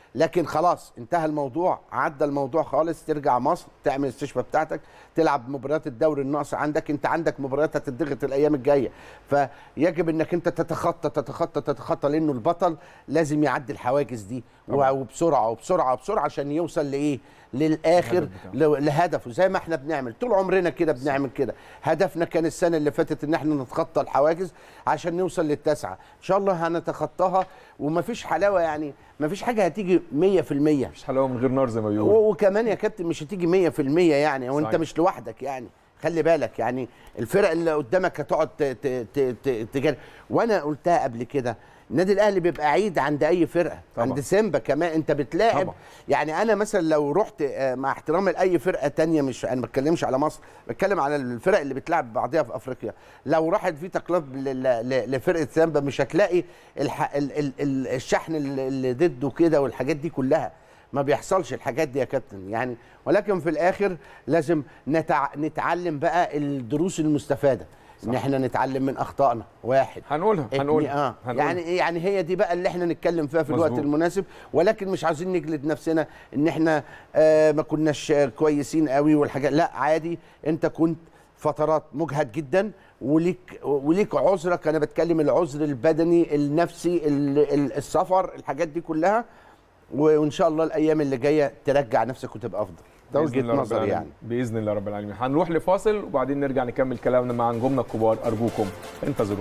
لكن خلاص انتهى الموضوع عدى الموضوع خالص ترجع مصر تعمل الاستشفاء بتاعتك تلعب مباريات الدوري الناقص عندك انت عندك مباريات هتضغط الايام الجايه فيجب انك انت تتخطى تتخطى تتخطى لانه البطل لازم يعدي الحواجز دي طبعاً. وبسرعه وبسرعه وبسرعه عشان يوصل لايه للاخر الهدف بتاعه. ل- لهدفه زي ما احنا بنعمل طول عمرنا كده بنعمل كده هدفنا كان السنه اللي فاتت ان احنا نتخطى الحواجز عشان نوصل للتاسعه ان شاء الله هنتخطاها ومفيش حلاوه يعني مفيش حاجه هتيجي 100% مفيش حلاوه من غير نار زي ما بيقولوا و- وكمان يا كابتن مش هتيجي 100% يعني وانت صحيح. مش لوحدك يعني خلي بالك يعني الفرق اللي قدامك هتقعد ت- ت- ت- ت- تجاري وانا قلتها قبل كده النادي الاهلي بيبقى عيد عند اي فرقه طبعا. عند سيمبا كمان انت بتلاعب طبعا. يعني انا مثلا لو رحت آه، مع احترامي لاي فرقه تانية مش انا ما بتكلمش على مصر بتكلم على الفرق اللي بتلعب بعضيها في افريقيا لو راحت فيتا كلوب ل- ل- ل- لفرقه سيمبا مش هتلاقي الح... ال... ال... ال- الشحن اللي اللي ضده كده والحاجات دي كلها ما بيحصلش الحاجات دي يا كابتن يعني ولكن في الاخر لازم نتع... نتعلم بقى الدروس المستفاده ان احنا نتعلم من اخطائنا واحد هنقولها اتنين- هنقولها اه هنقولها. يعني يعني هي دي بقى اللي احنا نتكلم فيها في الوقت مظبوط. المناسب ولكن مش عاوزين نجلد نفسنا ان احنا آه ما كناش آه، كويسين قوي والحاجات لا عادي انت كنت فترات مجهد جدا وليك وليك عذرك انا بتكلم العذر البدني النفسي ال- ال- السفر الحاجات دي كلها و- وان شاء الله الايام اللي جايه ترجع نفسك وتبقى افضل ده بإذن وجهه الله رب نظري العالمين. يعني باذن الله رب العالمين هنروح لفاصل وبعدين نرجع نكمل كلامنا مع نجومنا الكبار ارجوكم انتظرونا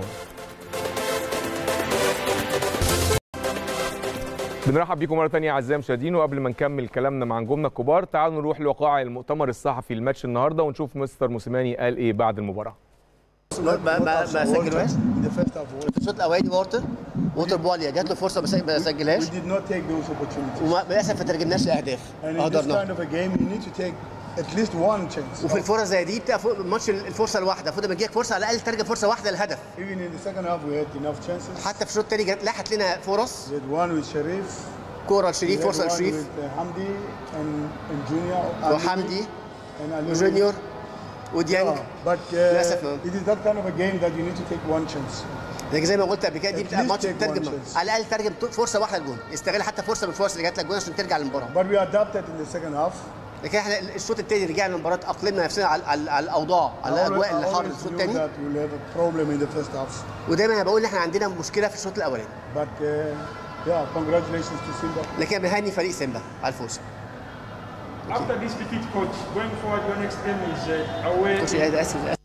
بنرحب بيكم مره ثانيه اعزائي المشاهدين وقبل ما نكمل كلامنا مع نجومنا الكبار تعالوا نروح لوقائع المؤتمر الصحفي الماتش النهارده ونشوف مستر موسيماني قال ايه بعد المباراه ما ما ما ما سجلوهاش في الشوط الاولاني وورتر وورتر بواليا جات له فرصه ما سج- ما سجلهاش We did not take those opportunities. وما- للاسف ما ترجمناش لاهداف And in this قدرنا kind of a game, you need to take at least one chance. وفي الفرص زي دي بتبقى فوق- ماتش الفرصه الواحده المفروض لما يجيلك فرصه على الاقل ترجم فرصه واحده للهدف Even in the second half, we had enough chances. حتى في الشوط الثاني جات- لاحت لنا فرص We had one with Sharif. كوره We لشريف had فرصه one لشريف with uh, Hamdi and, and Junior. Ali وحمدي and Ali. وجونيور وديانج Yeah, but uh, للأسف. it is that kind of a game that you need to take one chance. لكن زي ما قلت قبل كده دي At بتبقى least ماتش take بترجم one chance. على الاقل ترجم فرصه واحده لجون استغل حتى فرصه من الفرص اللي جات لك جون عشان ترجع للمباراه But we adapted in the second half. لكن احنا الشوط الثاني رجعنا للمباراه اقلمنا نفسنا على, على, على الاوضاع على I always- الاجواء اللي I حارت always الشوط knew الثاني that we'll have a problem in the first half. ودايما انا بقول ان احنا عندنا مشكله في الشوط الاولاني But uh, yeah, congratulations to Simba. لكن بنهني فريق سيمبا على الفوز After this defeat, coach, going forward, your next game is uh, away. كوتش اياد اسف اسف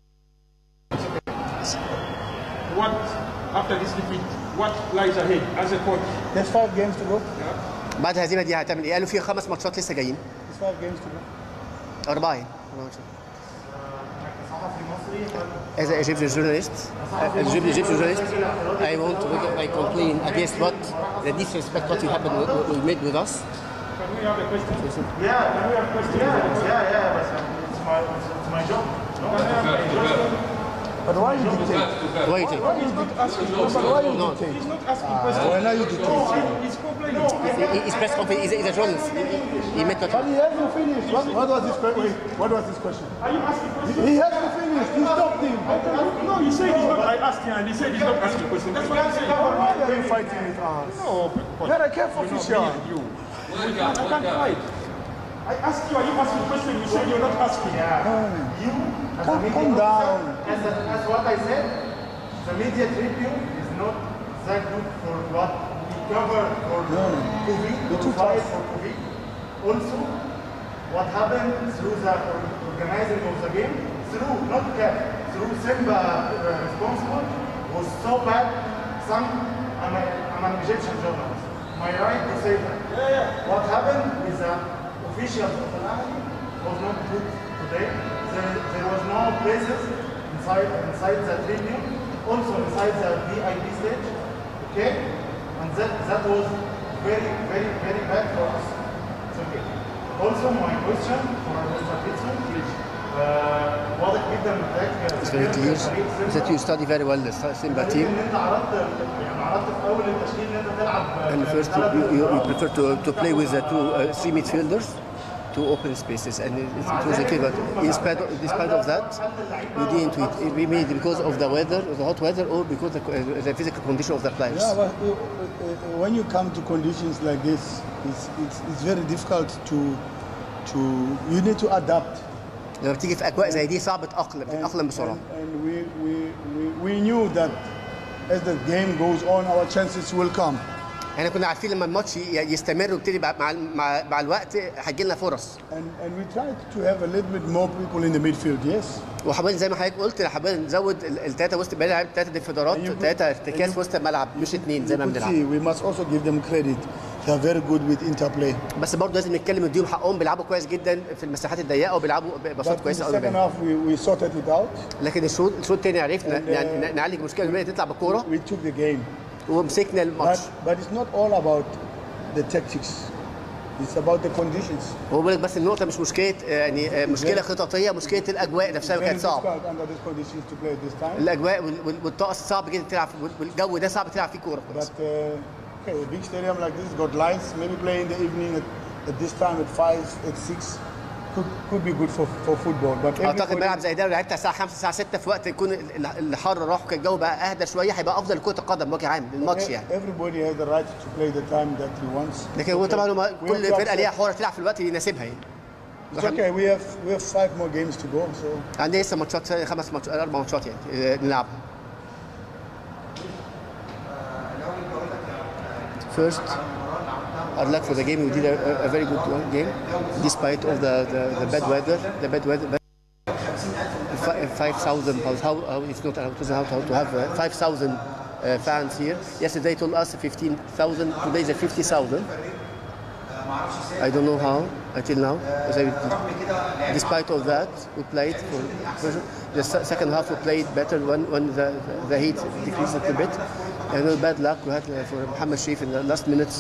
What after this defeat? What lies ahead as a coach? There's five games to go. بعد الهزيمه دي هتعمل ايه؟ قالوا في خمس ماتشات لسه جايين There's five games to go. اربعه يعني أربعة ماتشات. As an Egyptian journalist, as an Egyptian journalist, I want to make my complaint against what the disrespect what you happened with, we made with us. Can we have a question? Yeah, can we have a question? Yeah, yeah, yeah, but it's my, it's my job. But why you dictate? Why you think? He's not asking questions. Why you No. dictate? He's not asking questions. Why now you dictate? He's complaining. He- He's press conference. He's a, he's a journalist. He, he- he made But what? he hasn't finished. What, what was his question? What was his question? Are you asking questions? He hasn't finished. You stopped him. No, he said he's not. I asked him and he said he's not asking questions. That's what he said. Why are you fighting with us? No, but You're a careful you know, official. me and you. We can't, I can't fight. I asked you, are you asking questions? You said you're not asking. Calm, calm down. As, as what I said, the media tribune is not that good for what we cover for COVID, You're too for fight fast. for COVID. Also, what happened through the or- organizing of the game, through, not CAF, through Simba uh, responsible, was so bad. Some, I'm, a, I'm an Egyptian journalist. My right to say that. What happened with the officials of Al Ahly was not good today. There, there was no places inside inside the tribune, also inside the VIP stage. Okay, and that that was very very very bad for us. It's okay. Also, my question for Mr. Pitson, please. Uh, واضح جدا من حضرتك It's very clear that you study very well the Simba team. ان انت عرضت يعني عرضت في اول التشكيل ان انت تلعب And first, ثلاث you, you, you مباريات. prefer to, to play with the two, uh, three midfielders. two open spaces, and it, it was okay. But in spite of, in spite of that, we didn't tweet. It- We made it because of the weather, the hot weather, or because the, uh, the physical condition of the players. Yeah, but uh, uh, when you come to conditions like this, it's, it's, it's very difficult to, to, you need to adapt. لما بتيجي في اجواء زي دي صعب تتاقلم تتاقلم بسرعه. And, and we, we, we, we knew that as the game goes on, our chances will come. احنا كنا عارفين لما الماتش ي- يستمر ويبتدي مع مع مع, مع الوقت هتجي لنا فرص. And, and we tried to have a little bit more people in the midfield, yes. وحاولنا زي ما حضرتك قلت حاولنا نزود الثلاثه وسط الملعب ثلاثه ديفيدرات And you- ثلاثه ارتكاز في وسط الملعب مش اثنين زي You ما could بنلعب. see, we must also give them credit. They are very good with interplay. بس برضه لازم نتكلم نديهم حقهم بيلعبوا كويس جدا في المساحات الضيقه وبيلعبوا ببساطه But in the كويسه second قوي half, we, we sorted it out. لكن الشوط الشوط الثاني عرفنا And, uh, يعني ن- نعالج المشكله اللي بدات تطلع بالكوره We took the game. ومسكنا But, الماتش but it's not all about the tactics. It's about the conditions. هو بيقول لك بس النقطه مش مشكله آه، يعني آه، مشكله خططيه مشكله الاجواء نفسها Very كانت صعبه difficult under these conditions to play at this time. الاجواء وال- وال- والطقس صعب جدا تلعب وال- والجو ده صعب تلعب فيه كوره But كويس uh, okay, a big stadium like this got lights. Maybe play in the evening at, at this time at five, at six, could, could be good for, for football. But اعتقد everybody, ملعب زي ده لو لعبت على الساعه 5 الساعه 6 في وقت يكون ال- الحر راح وكان الجو بقى اهدى شويه هيبقى افضل لكره القدم بوجه عام للماتش يعني everybody has the right to play the time that he wants. لكن هو Okay. طبعا هما We كل have to فرقه ليها accept- حوار تلعب في الوقت اللي يناسبها يعني It's okay. We have we have five more games to go. So عندنا لسه ماتشات خمس ماتشات اربع ماتشات يعني آه، نلعبها First, I'd like for the game. We did a, a very good one game, despite of the, the, the bad weather. The bad weather. Fi- Five thousand pounds. How, how it's not allowed to, how to, how to have uh, five thousand uh, fans here. Yesterday told us fifteen thousand. Today is fifty thousand. I don't know how until now. As I- Despite of that, we played for the se- second half. We played better when, when the, the heat decreased a little bit. And no bad luck we had uh, for Muhammad Sharif in the last minutes.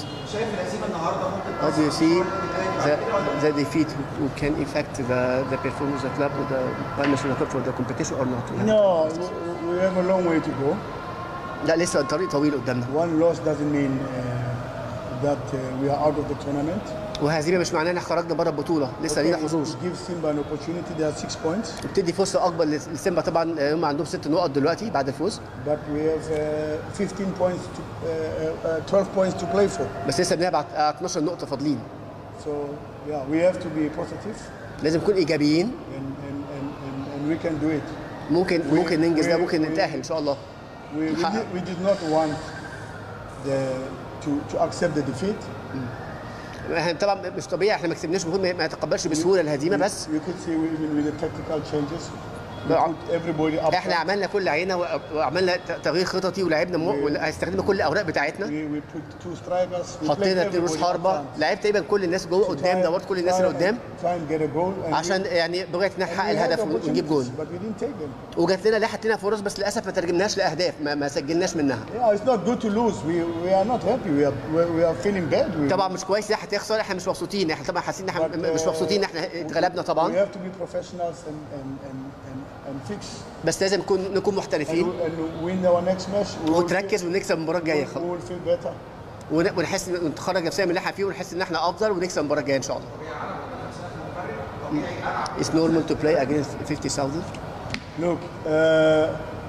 How do you see the, the defeat who, who can affect the, the performance of the club or the Palma Club for the competition or not? no, we, we have a long way to go. لا لسه الطريق طويل قدامنا One loss doesn't mean uh, that uh, we are out of the tournament. وهزيمه مش معناها ان احنا خرجنا بره البطوله لسه لينا It حظوظ gives Simba an opportunity. There are six points, بتدي فرصه اكبر لسيمبا طبعا آه، هم عندهم ست نقط دلوقتي بعد الفوز but we have uh, 15 points to uh, uh, 12 points to play for. بس لسه بنلعب على 12 نقطه فاضلين So yeah, we have to be positive, لازم نكون ايجابيين and and, and, and, and we can do it. ممكن ممكن ننجز ده we- ممكن we- نتاهل ان شاء الله We, we, Ha- did, we did not want the, to, to accept the defeat. احنا طبعا مش طبيعي احنا ما كسبناش المفروض ما ما نتقبلش بسهوله الهزيمه بس We could see even with the tactical changes, we No, put everybody up. احنا front. عملنا كل عينه و- وعملنا ت- تغيير خططي ولعبنا مو... هيستخدمنا كل الاوراق بتاعتنا We, we put two strikers. We حطينا played اتنين رؤوس everybody up حربه front. لعبت تقريبا كل الناس جوه قدام Try- دورت كل الناس اللي try and- قدام Try and get a goal. and عشان we- يعني بغايه ان احنا and نحقق we had الهدف ونجيب opportunities, جول But we didn't take them. وجات لنا لحقت لنا فرص بس للاسف ما ترجمناش لاهداف ما, ما سجلناش منها Yeah, it's not good to lose. We, we are not happy. We are, we, we are feeling bad. We, طبعا مش كويس احنا تخسر احنا مش مبسوطين احنا طبعا حاسين ان احنا but, مش uh, مبسوطين ان احنا اتغلبنا We طبعا have to be professionals and, and, and, and, and fix. بس لازم نكون نكون And, محترفين and win our next match. We will feel, وتركز ونكسب المباراه الجايه we خلاص will feel better. ون- ونحس ونتخرج نفسنا من اللي احنا فيه ونحس ان احنا افضل ونكسب المباراه الجايه ان شاء الله. It's normal to play against 50,000. Look, uh,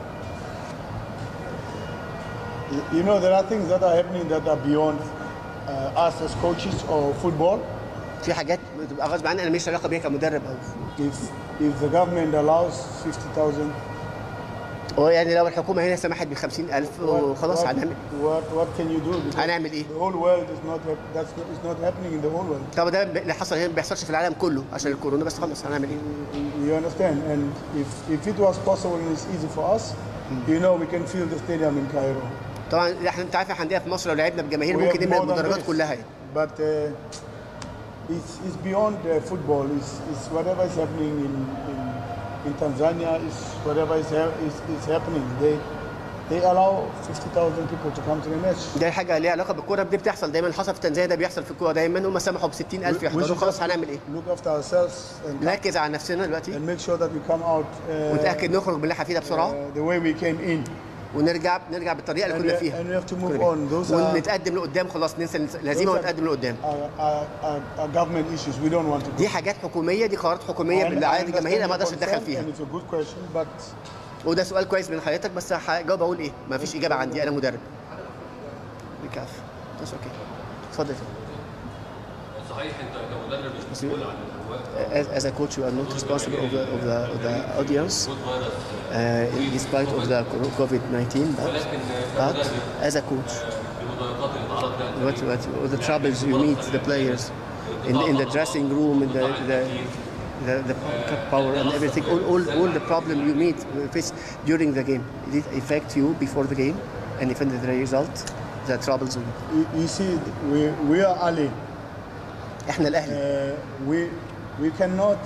y- you know, there are things that are happening that are beyond uh, us as coaches or football. في حاجات بتبقى غصب عني انا ماليش علاقه بيها كمدرب او If, if the government allows 50,000, هو يعني لو الحكومه هنا سمحت ب 50000 وخلاص what, هنعمل what, what can you do? Because هنعمل ايه؟ The whole world is not, hap- that's not, it's not happening in the whole world. طب ده اللي حصل هنا ما بيحصلش في العالم كله عشان الكورونا بس خلاص هنعمل ايه؟ You understand? And if, if it was possible and it's easy for us, you know, we can fill the stadium in Cairo. طبعا احنا انت عارف احنا عندنا في مصر لو لعبنا بجماهير We ممكن have نملى more than المدرجات this. كلها يعني. But uh, it's, it's beyond uh, football. It's, it's whatever is happening in, in, in Tanzania, is whatever is, ha- is, is happening. They, they allow 50,000 people to come to the match. دي حاجه ليها علاقه بالكوره دي بتحصل دايما حصل في تنزانيا ده بيحصل في الكوره دايما هم سمحوا ب 60000 We يحضروا should خلاص just هنعمل ايه؟ Look after ourselves and, نركز على نفسنا دلوقتي and make sure that we come out uh, ونتاكد نخرج من اللي احنا فيه ده بسرعه uh, the way we came in. ونرجع نرجع بالطريقه اللي And كنا we- فيها and we have to move كنا- on. Those are- ونتقدم لقدام خلاص ننسى الهزيمه Those are- ونتقدم لقدام are, are, are, are government issues. We don't want to. دي حاجات حكوميه دي قرارات حكوميه I- I بالعادة الجماهير understand ما your اقدرش اتدخل concern فيها And it's a good question, but وده سؤال كويس من حضرتك بس هجاوب اقول ايه ما فيش اجابه عندي انا مدرب بكاف بس اوكي اتفضل يا فندم. صحيح انت كمدرب مش مسؤول عن as, as a coach, you are not responsible of the, of the, of the audience, uh, in despite of the COVID-19, but, but as a coach, what, what, what the troubles you meet the players in, in the dressing room, in the, the, the, the power and everything, all, all, all the problem you meet uh, face during the game, did it affect you before the game and even the result, the troubles you meet? you, you see, we, we are Ali. احنا الاهلي Uh, we, we cannot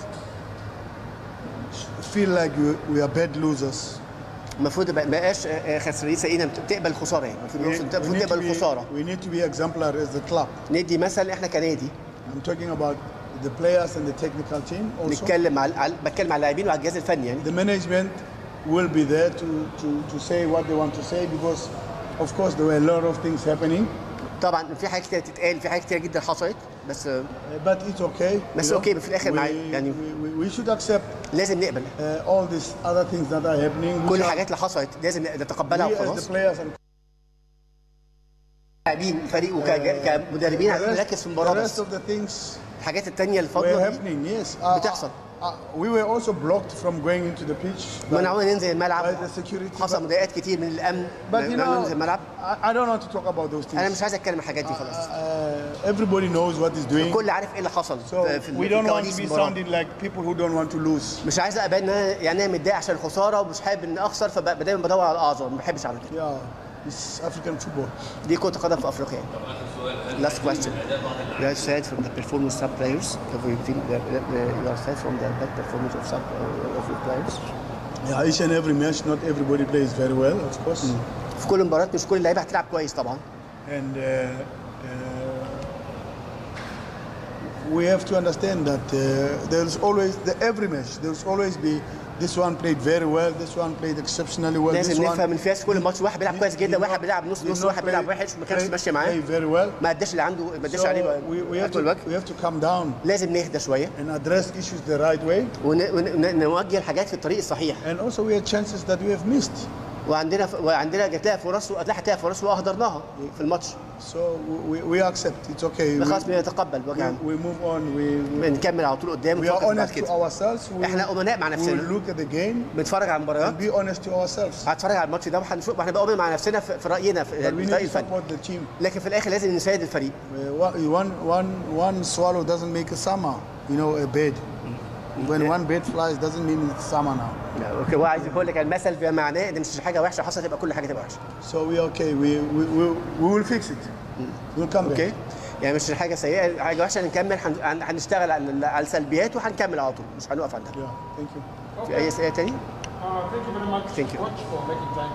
feel like we, we are bad losers. المفروض ما بقاش آه، آه، خسرانين سيئين تقبل الخساره يعني المفروض We, المفروض we, need to تقبل be, الخساره we need to be exemplar as the club. ندي مثل احنا كنادي I'm talking about the players and the technical team also. نتكلم على على- بتكلم على اللاعبين وعلى الجهاز الفني يعني The management will be there to, to, to say what they want to say because, of course, there were a lot of things happening. طبعا في حاجات كتير تتقال في حاجات كتير جدا حصلت بس آه، Uh, but it's okay. بس you know. اوكي في الاخر we, مع يعني we, we, we should accept لازم نقبل uh, all these other things that are happening. كل which are- الحاجات اللي حصلت لازم نتقبلها we as the وخلاص players and لاعبين فريق وكمدربين عايزين نركز في المباراه the rest بس of the things الحاجات التانية اللي were فاضله دي happening. Yes, uh, بتحصل. uh, we were also blocked from going into the pitch. by- منعونا ننزل الملعب by the security. حصل But, مضايقات كتير من الامن but you منعونا know, ننزل الملعب I, I don't want to talk about those انا things. مش عايز اتكلم عن الحاجات دي خلاص Uh, everybody knows what is doing. الكل عارف ايه اللي حصل So في في we في don't want to كواليس be المباراه sounding like people who don't want to lose. مش عايز ابان ان انا يعني انا متضايق عشان الخساره ومش حابب ان اخسر فدايما بدور على الاعذار ما بحبش اعمل كده Yeah, it's African football. دي كره قدم في افريقيا Last question. You are said from the performance of players, have you feel that, that, that you are said from the bad performance of some uh, of your players. Yeah, each and every match, not everybody plays very well, of course. في كل مباراه مش كل اللعيبه هتلعب كويس طبعا And uh, uh, we have to understand that uh, there's always, the, every match, there's always be this one played very well, this one played exceptionally well, this لازم one نفهم ان في كل ماتش واحد بيلعب كويس جدا واحد بيلعب نص did نص not واحد بيلعب play- وحش ما كانش play- ماشي play معاه very well. ما اداش اللي عنده ما اداش So عليه we, we, have اكل to, الوجه we have to calm down لازم نهدى شويه and address issues the right way. ونوجه الحاجات في الطريق الصحيح And also we had chances that we have missed. وعندنا وعندنا جات لها فرص واتاحت لها فرص واهدرناها في الماتش So we, we accept, it's okay. We, خلاص بنتقبل we, وجه عام we move on, we, we, بنكمل على طول قدام we are ونفكر بعد honest to كده ourselves. We, احنا امناء مع we will نفسنا look at the game بنتفرج على and المباريات be honest to ourselves. هتفرج على الماتش ده وهنشوف وهنبقى امن مع نفسنا في في راينا في But we الراي need to الفني support the team. لكن في الاخر لازم نساعد الفريق Uh, one, one, one swallow doesn't make a summer, you know, a bed. When one bed flies, doesn't mean it's summer now. لا، اوكي هو عايز يقول لك المثل بمعناه ان مش حاجه وحشه حصلت يبقى كل حاجه تبقى وحشه So we okay. We, we, we, we will fix it. We'll come اوكي back. يعني مش حاجه سيئه حاجه وحشه هنكمل هن- هن- هنشتغل على على السلبيات وهنكمل على طول مش هنقف عندها Yeah, thank you. في اي اسئله تاني؟ Uh, thank you very much, Thank you. coach, for making time.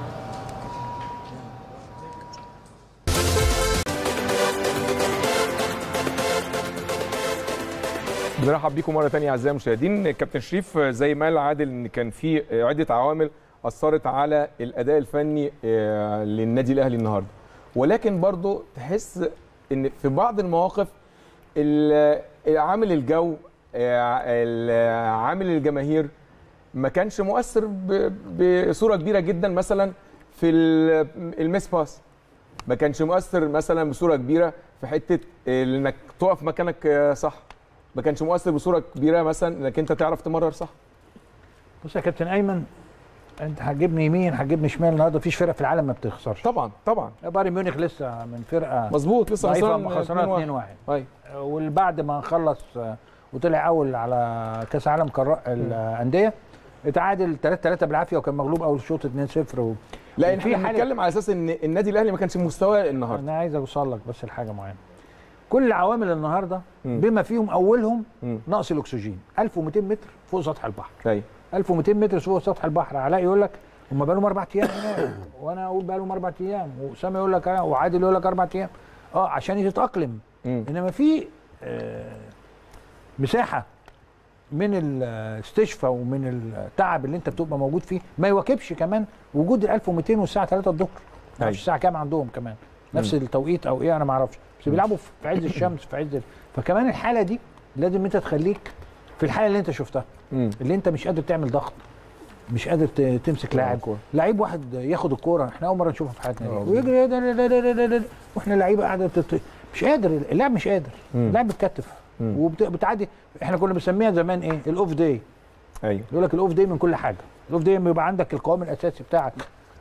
بنرحب بيكم مره ثانيه اعزائي المشاهدين كابتن شريف زي ما قال عادل ان كان في عده عوامل اثرت على الاداء الفني آه، للنادي الاهلي النهارده ولكن برضو تحس ان في بعض المواقف ال- عامل الجو آه، ال- عامل الجماهير ما كانش مؤثر ب- بصوره كبيره جدا مثلا في ال- الميس باس ما كانش مؤثر مثلا بصوره كبيره في حته انك تقف مكانك آه، صح ما كانش مؤثر بصوره كبيره مثلا انك انت تعرف تمرر صح بص يا كابتن ايمن انت هتجيبني يمين هتجيبني شمال النهارده مفيش فرقه في العالم ما بتخسرش طبعا طبعا بايرن ميونخ لسه من فرقه مظبوط لسه ضعيفه خسران أما خسرانها 2-1. 2-1 ايوه والبعد ما خلص آه، وطلع اول على كاس العالم كرا- الانديه اتعادل 3 3 بالعافيه وكان مغلوب اول شوط 2 0 و... لا وفي احنا حالة- بنتكلم على اساس ان النادي الاهلي ما كانش مستواه النهارده انا عايز اوصل لك بس لحاجه معينه كل عوامل النهارده مم. بما فيهم اولهم مم. نقص الاكسجين 1200 متر فوق سطح البحر ايوه 1200 متر فوق سطح البحر علاء يقول لك هم بقى لهم اربع ايام هناك وانا اقول بقى لهم اربع ايام واسامه يقول لك آه، وعادل يقول لك اربع ايام اه عشان يتاقلم مم. انما في آه مساحه من الاستشفاء ومن التعب اللي انت بتبقى موجود فيه ما يواكبش كمان وجود ال 1200 والساعه 3 الظهر ما اعرفش الساعه كام عندهم كمان نفس التوقيت او ايه انا ما اعرفش بس بيلعبوا في عز الشمس في عز ال- فكمان الحاله دي لازم انت تخليك في الحاله اللي انت شفتها مم. اللي انت مش قادر تعمل ضغط مش قادر ت- تمسك لاعب الكورة. لعيب واحد ياخد الكوره احنا اول مره نشوفها في حياتنا دي آه. ويجري ده- ده- ده- ده- ده- ده- واحنا لعيبه قاعده تت- مش قادر اللاعب مش قادر مم. اللاعب بتكتف مم. وبتعدي احنا كنا بنسميها زمان ايه الاوف داي ايوه يقول لك الاوف داي من كل حاجه الاوف داي بيبقى عندك القوام الاساسي بتاعك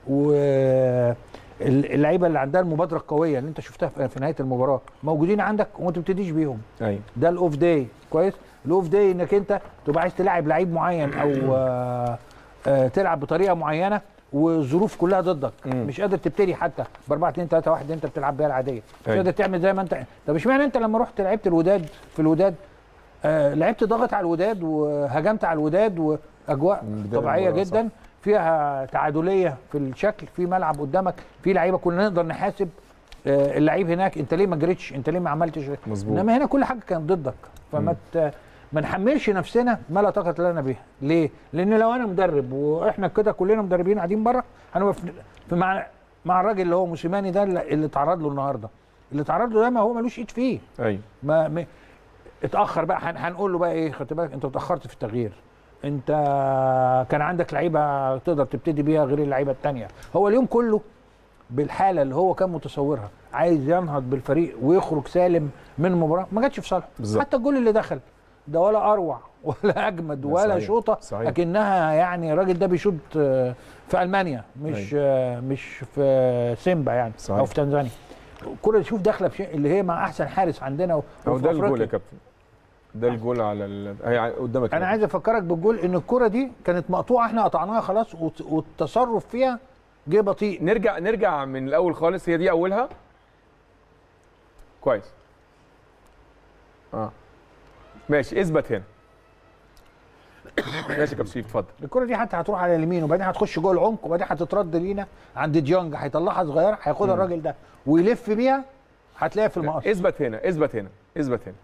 واللعيبه اللي عندها المبادره القويه اللي انت شفتها في في نهايه المباراه موجودين عندك وما تبتديش بيهم ايوه ده الاوف داي كويس الاوف داي انك انت تبقى عايز تلاعب لعيب معين او آه، آه، تلعب بطريقه معينه والظروف كلها ضدك مم. مش قادر تبتدي حتى ب 4 2 3 1 انت بتلعب بيها العاديه مش أيوة. قادر تعمل زي ما انت طب اشمعنى انت لما رحت لعبت الوداد في الوداد آه لعبت ضغط على الوداد وهجمت على الوداد واجواء من بداية طبيعيه المباراة، جدا فيها تعادليه في الشكل في ملعب قدامك في لعيبه كنا نقدر نحاسب آه، اللعيب هناك انت ليه ما جريتش انت ليه ما عملتش مظبوط. انما هنا كل حاجه كانت ضدك فما ت... ما نحملش نفسنا ما لا طاقه لنا به ليه لان لو انا مدرب واحنا كده كلنا مدربين قاعدين بره هنبقى في في مع مع الراجل اللي هو موسيماني ده اللي اللي اتعرض له النهارده اللي اتعرض له ده ما هو ملوش ايد فيه ايوه ما, ما اتاخر بقى هن- هنقول له بقى ايه خدت بالك انت اتاخرت في التغيير انت كان عندك لعيبه تقدر تبتدي بيها غير اللعيبه التانية هو اليوم كله بالحاله اللي هو كان متصورها عايز ينهض بالفريق ويخرج سالم من المباراه ما جاتش في صالحه بالظبط. حتى الجول اللي دخل ده ولا اروع ولا اجمد ولا صحيح. شوطه صحيح. اكنها يعني الراجل ده بيشوط آه، في المانيا مش آه، مش في سيمبا يعني صحيح. او في تنزانيا الكره اللي شوف داخله في شيء اللي هي مع احسن حارس عندنا و- هو وفي ده الجول أفريقيا. يا كابتن ده الجول على ال... هي قدامك انا هنا. عايز افكرك بالجول ان الكره دي كانت مقطوعه احنا قطعناها خلاص وت- والتصرف فيها جه بطيء نرجع نرجع من الاول خالص هي دي اولها كويس اه ماشي اثبت هنا ماشي يا كابتن شريف اتفضل الكره دي حتى هتروح على اليمين وبعدين هتخش جوه العمق وبعدين هتترد لينا عند ديونج هيطلعها صغيره هياخدها الراجل ده ويلف بيها هتلاقيها في المقص اثبت هنا اثبت هنا اثبت هنا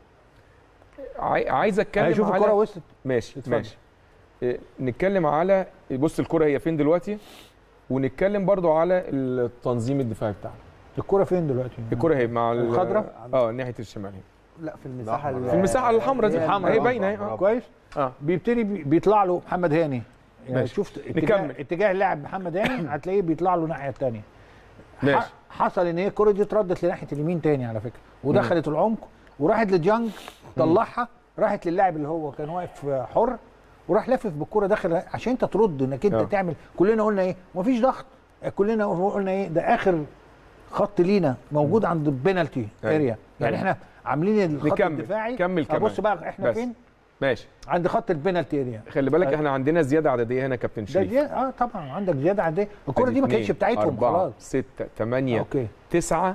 عاي... عايز اتكلم هيشوف على الكره وصلت ماشي اتفضل. ماشي إيه، نتكلم على بص الكره هي فين دلوقتي ونتكلم برضو على التنظيم الدفاعي بتاعنا الكره فين دلوقتي الكره هي مع ال- الخضراء؟ اه ناحيه الشمال هنا لا في المساحه الأحمر. ال- في المساحه الحمراء دي هي الحمراء هي باينه اهي برافو. آه. كويس اه بيبتدي بي- بيطلع له محمد هاني يعني ماشي. شفت نكمل. اتجاه, اتجاه اللاعب محمد هاني هتلاقيه بيطلع له الناحيه الثانيه ماشي. حصل ان هي الكره دي اتردت لناحيه اليمين تاني على فكره ودخلت العمق وراحت لجانج طلعها راحت للاعب اللي هو كان واقف حر وراح لافف بالكره داخل عشان انت ترد انك انت آه. تعمل كلنا قلنا ايه مفيش ضغط كلنا قلنا ايه ده اخر خط لينا موجود عند البينالتي أيوة. اريا يعني أيوة. احنا عاملين الخط نكمل. الدفاعي كمل كمان. بص بقى احنا بس. فين ماشي عند خط البينالتي اريا خلي بالك احنا عندنا زياده عدديه هنا يا كابتن ده شريف زيادة اه طبعا عندك زياده عاديه الكره دي ما كانتش بتاعتهم أربعة خلاص ستة ثمانية اوكي تسعة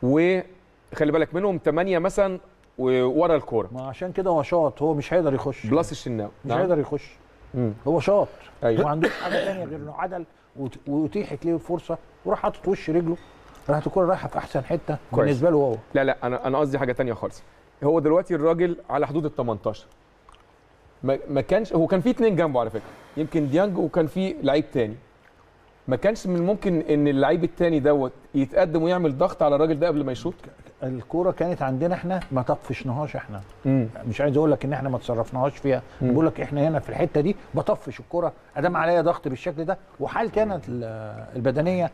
وخلي بالك منهم ثمانية مثلا ورا الكورة ما عشان كده هو شاط هو مش هيقدر يخش بلس الشناوي مش هيقدر يخش مم. هو شاط أيوة. ما عندوش حاجه ثانيه غير انه عدل وت- واتيحت ليه الفرصه وراح حاطط وش رجله راحت الكوره رايحه في احسن حته كويس. بالنسبه له هو لا لا انا انا قصدي حاجه تانية خالص هو دلوقتي الراجل على حدود ال 18 ما, ما كانش هو كان في اتنين جنبه على فكره يمكن ديانج وكان في لعيب تاني ما كانش من الممكن ان اللعيب التاني دوت يتقدم ويعمل ضغط على الراجل ده قبل ما يشوط الكوره كانت عندنا احنا ما طفشناهاش احنا امم مش عايز اقول لك ان احنا ما تصرفناهاش فيها بقول لك احنا هنا في الحته دي بطفش الكوره ادام عليا ضغط بالشكل ده وحالتي انا ال- البدنيه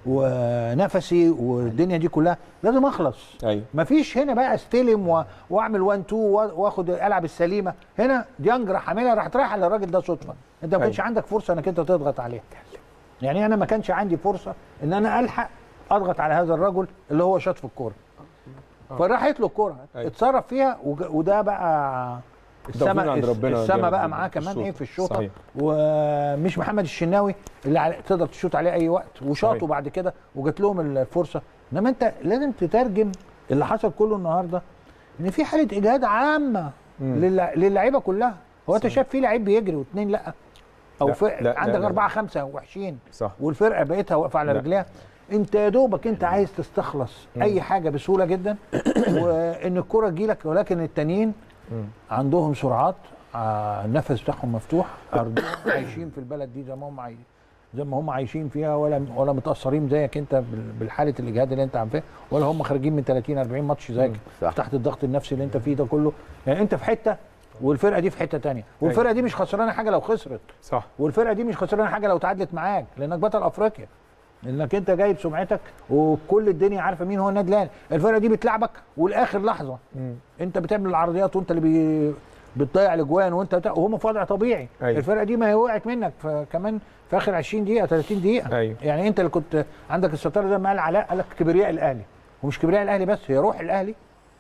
ونفسي والدنيا دي كلها لازم اخلص ايوه مفيش هنا بقى استلم و... واعمل 1 2 واخد العب السليمه هنا ديانج راح عاملها راحت رايحه للراجل ده صدفه انت ما كانش عندك فرصه انك انت تضغط عليه يعني انا ما كانش عندي فرصه ان انا الحق اضغط على هذا الرجل اللي هو شاط في الكوره فراحت له الكوره أيوة. اتصرف فيها وج- وده بقى توفيق السما عند ربنا السما جامد بقى جدا معاه في كمان الشوط. ايه في الشوطه صحيح. ومش محمد الشناوي اللي على تقدر تشوط عليه اي وقت وشاطوا صحيح. بعد كده وجات لهم الفرصه انما انت لازم تترجم اللي حصل كله النهارده ان في حاله اجهاد عامه للع- للعيبه كلها هو انت شايف في لعيب بيجري واثنين لا او لا، في لا، لا، عندك لا. اربعه خمسه وحشين صح والفرقه بقيتها واقفه على لا. رجليها انت يا دوبك انت عايز تستخلص اي حاجه بسهوله جدا وان الكره تجيلك ولكن التانيين عندهم سرعات آه، النفس بتاعهم مفتوح ارضهم عايشين في البلد دي زي ما هم عايشين زي ما هم عايشين فيها ولا ولا متاثرين زيك انت بال- بالحاله الاجهاد اللي انت عم فيها ولا هم خارجين من 30 40 ماتش زيك صح. تحت الضغط النفسي اللي انت فيه ده كله يعني انت في حته والفرقه دي في حته تانية والفرقه دي مش خسرانه حاجه لو خسرت صح والفرقه دي مش خسرانه حاجه لو تعادلت معاك لانك بطل افريقيا لانك انت جايب سمعتك وكل الدنيا عارفه مين هو النادي الاهلي الفرقه دي بتلعبك والاخر لحظه انت بتعمل العرضيات وانت اللي بي بتضيع الاجوان وانت بتاع وهم في وضع طبيعي أيوة. الفرقه دي ما هي وقعت منك فكمان في اخر 20 دقيقه 30 دقيقه أيوة. يعني انت اللي كنت عندك الستاره زي ما قال علاء قال لك كبرياء الاهلي ومش كبرياء الاهلي بس هي روح الاهلي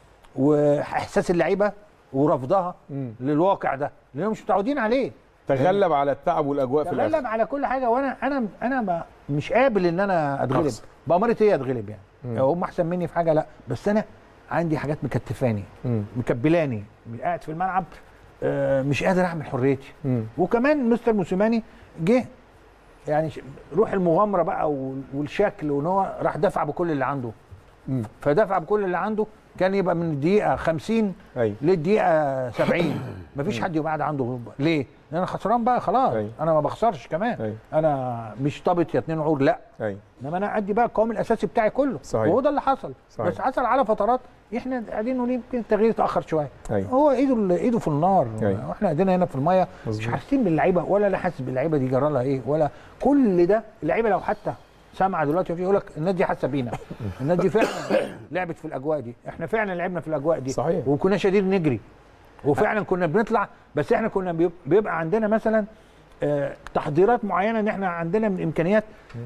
واحساس اللعيبه ورفضها مم. للواقع ده لانهم مش متعودين عليه تغلب على التعب والاجواء في تغلب الاخر على كل حاجه وانا انا انا ب- مش قابل ان انا اتغلب أخسر. بأمارة ايه اتغلب يعني هم احسن مني في حاجه لا بس انا عندي حاجات مكتفاني مم. مكبلاني قاعد في الملعب آه، مش قادر اعمل حريتي مم. وكمان مستر موسيماني جه يعني ش- روح المغامره بقى وال- والشكل وان هو راح دفع بكل اللي عنده مم. فدفع بكل اللي عنده كان يبقى من الدقيقه 50 ايوه للدقيقه 70 مفيش حد يبقى قاعد عنده غلبة. ليه؟ لان انا خسران بقى خلاص أيوة. انا ما بخسرش كمان أيوة. انا مش طابت يا اتنين عور لا ايوه انما انا ادي بقى القوام الاساسي بتاعي كله صحيح. وهو ده اللي حصل صحيح. بس حصل على فترات احنا قاعدين نقول يمكن التغيير اتاخر شويه أيوة. هو ايده ايده في النار أيوة. واحنا قاعدين هنا في الميه مش مظبوط. حاسين باللعيبه ولا لا حاسس باللعيبه دي جرى لها ايه ولا كل ده اللعيبه لو حتى سامعه دلوقتي يقول لك الناس دي حاسه بينا الناس دي فعلا لعبت في الاجواء دي احنا فعلا لعبنا في الاجواء دي صحيح. وكنا شادين نجري وفعلا كنا بنطلع بس احنا كنا بيب- بيبقى عندنا مثلا آه، تحضيرات معينه ان احنا عندنا من امكانيات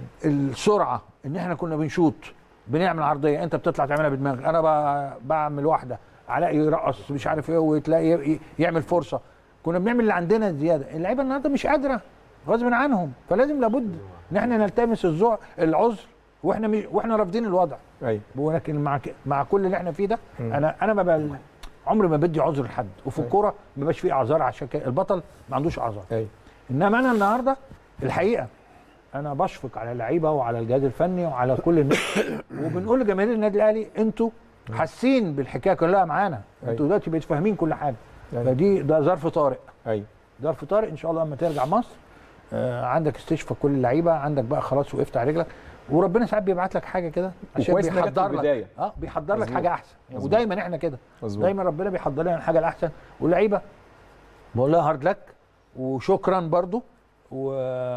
السرعه ان احنا كنا بنشوط بنعمل عرضيه انت بتطلع تعملها بدماغك انا ب- بعمل واحده علاء يرقص مش عارف ايه وتلاقي ي- يعمل فرصه كنا بنعمل اللي عندنا زياده اللعيبه النهارده مش قادره غصب عنهم فلازم لابد ان احنا نلتمس الزع العذر واحنا مش واحنا رافضين الوضع ايوه ولكن مع ك- مع كل اللي احنا فيه ده انا انا ما بل... عمري ما بدي عذر لحد وفي الكوره ما بيبقاش فيه اعذار عشان كده البطل ما عندوش اعذار ايوه انما انا النهارده الحقيقه انا بشفق على اللعيبه وعلى الجهاز الفني وعلى كل الناس وبنقول لجماهير النادي الاهلي انتوا حاسين بالحكايه كلها معانا انتوا دلوقتي بقيتوا فاهمين كل حاجه أيوة. فدي ده ظرف طارئ ايوه ظرف طارئ ان شاء الله لما ترجع مصر آه عندك استشفى كل اللعيبه عندك بقى خلاص وقفت على رجلك وربنا ساعات بيبعت لك حاجه كده عشان وكويس إنها جت في بيحضر لك البداية. اه بيحضر لك مظبوط. حاجه احسن مظبوط. ودايما احنا كده مظبوط. دايما ربنا بيحضر لنا الحاجه الاحسن واللعيبه بقول لها هارد لك وشكرا برضو و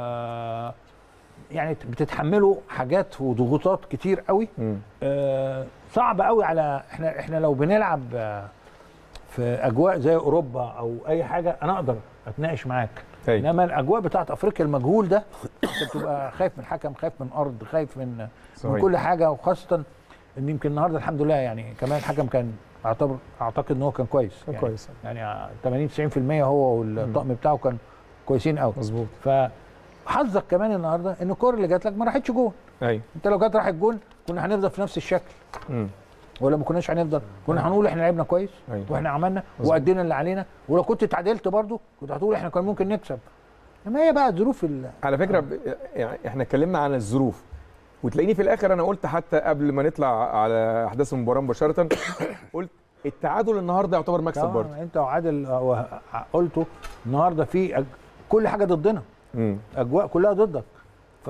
يعني بتتحملوا حاجات وضغوطات كتير قوي مم. آه صعب قوي على احنا احنا لو بنلعب آه، في اجواء زي اوروبا او اي حاجه انا اقدر اتناقش معاك أيوة. انما الاجواء بتاعت افريقيا المجهول ده انت بتبقى خايف من الحكم خايف من ارض خايف من من صحيح. كل حاجه وخاصه ان يمكن النهارده الحمد لله يعني كمان الحكم كان اعتبر اعتقد ان هو كان كويس كان يعني كويس. يعني 80 90% هو والطقم بتاعه كان كويسين قوي مظبوط فحظك كمان النهارده ان الكوره اللي جات لك ما راحتش جون ايوه انت لو كانت راحت جون كنا هنفضل في نفس الشكل مم. ولا ما كناش هنفضل كنا هنقول احنا لعبنا كويس أيوة. واحنا عملنا وادينا اللي علينا ولو كنت اتعادلت برضو كنت هتقول احنا كان ممكن نكسب انما هي بقى ظروف ال- على فكره ب... يعني احنا اتكلمنا عن الظروف وتلاقيني في الاخر انا قلت حتى قبل ما نطلع على احداث المباراه مباشره قلت التعادل النهارده يعتبر مكسب طبعا برضه انت وعادل آه، قلته النهارده في أج... كل حاجه ضدنا مم. اجواء كلها ضدك ف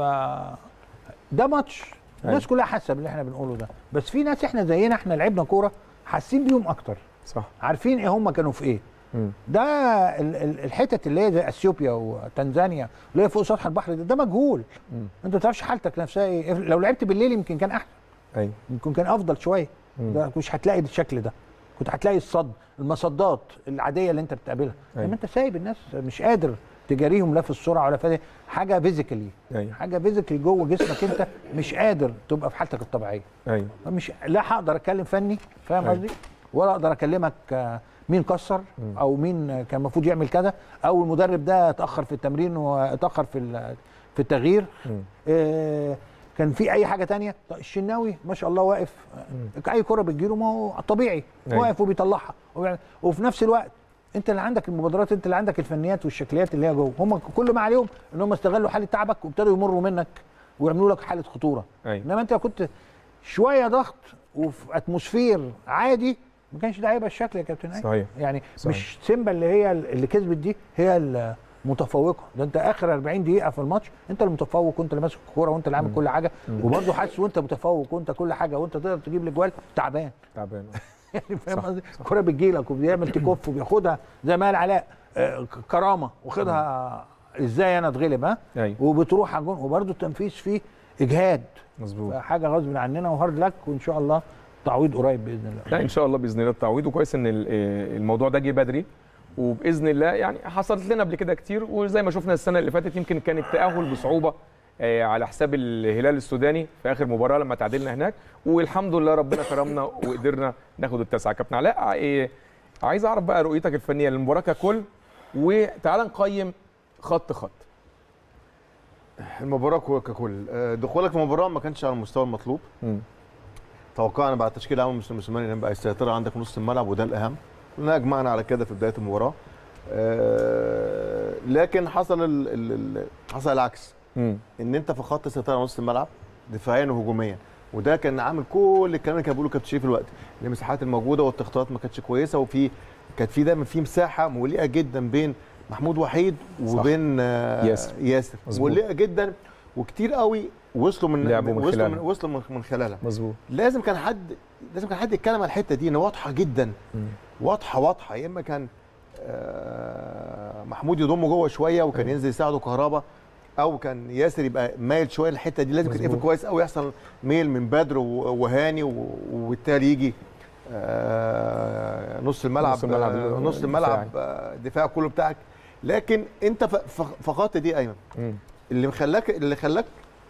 ده ماتش الناس أيوة. كلها حاسه باللي احنا بنقوله ده بس في ناس احنا زينا احنا لعبنا كوره حاسين بيهم اكتر صح عارفين ايه هم كانوا في ايه مم. ده ال- ال- الحتت اللي هي زي اثيوبيا وتنزانيا اللي هي فوق سطح البحر ده, ده مجهول مم. انت ما تعرفش حالتك نفسها ايه لو لعبت بالليل يمكن كان احسن ايوه يمكن كان افضل شويه مم. ده مش هتلاقي الشكل ده كنت هتلاقي الصد المصدات العاديه اللي انت بتقابلها أيوة. لما انت سايب الناس مش قادر تجاريهم لا في السرعه ولا في حاجه فيزيكالي ايوه حاجه فيزيكالي جوه جسمك انت مش قادر تبقى في حالتك الطبيعيه ايوه فمش لا هقدر اتكلم فني فاهم أيوة. قصدي ولا اقدر اكلمك آه، مين كسر او مين آه، كان المفروض يعمل كذا او المدرب ده اتاخر في التمرين واتاخر في ال- في التغيير مم. آه، كان في اي حاجه تانية طيب الشناوي ما شاء الله واقف آه، اي كره بتجيله ما هو طبيعي أيوة. واقف وبيطلعها وبيعمل- وفي نفس الوقت انت اللي عندك المبادرات انت اللي عندك الفنيات والشكليات اللي هي جوه هم كل ما عليهم ان هم استغلوا حاله تعبك وابتدوا يمروا منك ويعملوا لك حاله خطوره أيوة. انما انت كنت شويه ضغط وفي اتموسفير عادي ما كانش لعيبه الشكل يا كابتن أيمن. صحيح يعني صحيح. مش سيمبا اللي هي اللي كسبت دي هي المتفوقه ده انت اخر 40 دقيقه في الماتش انت المتفوق وانت اللي ماسك الكوره وانت اللي عامل كل حاجه وبرده حاسس وانت متفوق وانت كل حاجه وانت تقدر تجيب الاجوال تعبان تعبان يعني فاهم صح، قصدي الكوره بتجيلك وبيعمل تكوف وبياخدها زي ما قال علاء آه، ك- كرامه واخدها ازاي انا اتغلب ها ايوه وبتروح على الجون وبرده التنفيذ فيه اجهاد مظبوط حاجه غصب عننا وهارد لك وان شاء الله تعويض قريب باذن الله لا ان شاء الله باذن الله التعويض وكويس ان ال- آه، الموضوع ده جه بدري وباذن الله يعني حصلت لنا قبل كده كتير وزي ما شفنا السنه اللي فاتت يمكن كان التاهل بصعوبه آه، على حساب الهلال السوداني في اخر مباراه لما تعادلنا هناك والحمد لله ربنا كرمنا وقدرنا ناخد التسعه كابتن علاء آه، عايز اعرف بقى رؤيتك الفنيه للمباراه ككل وتعالى نقيم خط خط المباراه كو- ككل آه، دخولك في المباراه ما كانش على المستوى المطلوب مم. توقعنا بعد تشكيل عام مسلم موسيماني ان بقى السيطره عندك في نص الملعب وده الاهم كلنا اجمعنا على كده في بدايه المباراه آه، لكن حصل ال ال ال حصل العكس مم. ان انت في خط سيطره على نص الملعب دفاعيا وهجوميا وده كان عامل كل الكلام اللي كان بيقوله كابتن شريف الوقت المساحات الموجوده والتخطيطات ما كانتش كويسه وفي كانت في دايما في مساحه مليئه جدا بين محمود وحيد وبين آه، ياسر. ياسر مظبوط. مليئه جدا وكتير قوي وصلوا من لعبوا من وصلوا من خلالها. وصلوا من, من خلالها مظبوط لازم كان حد لازم كان حد يتكلم على الحته دي ان واضحه جدا واضحه واضحه يا اما كان آه، محمود يضمه جوه شويه وكان ينزل يساعده كهربا او كان ياسر يبقى مايل شويه الحته دي لازم كان مظبوط. يقفل كويس قوي يحصل ميل من بدر و- وهاني و- وبالتالي يجي آه، نص الملعب نص الملعب آه، نص الدفاعي. الملعب آه، الدفاع كله بتاعك لكن انت ف- ف- في خط دي ايمن مم. اللي خلاك اللي خلاك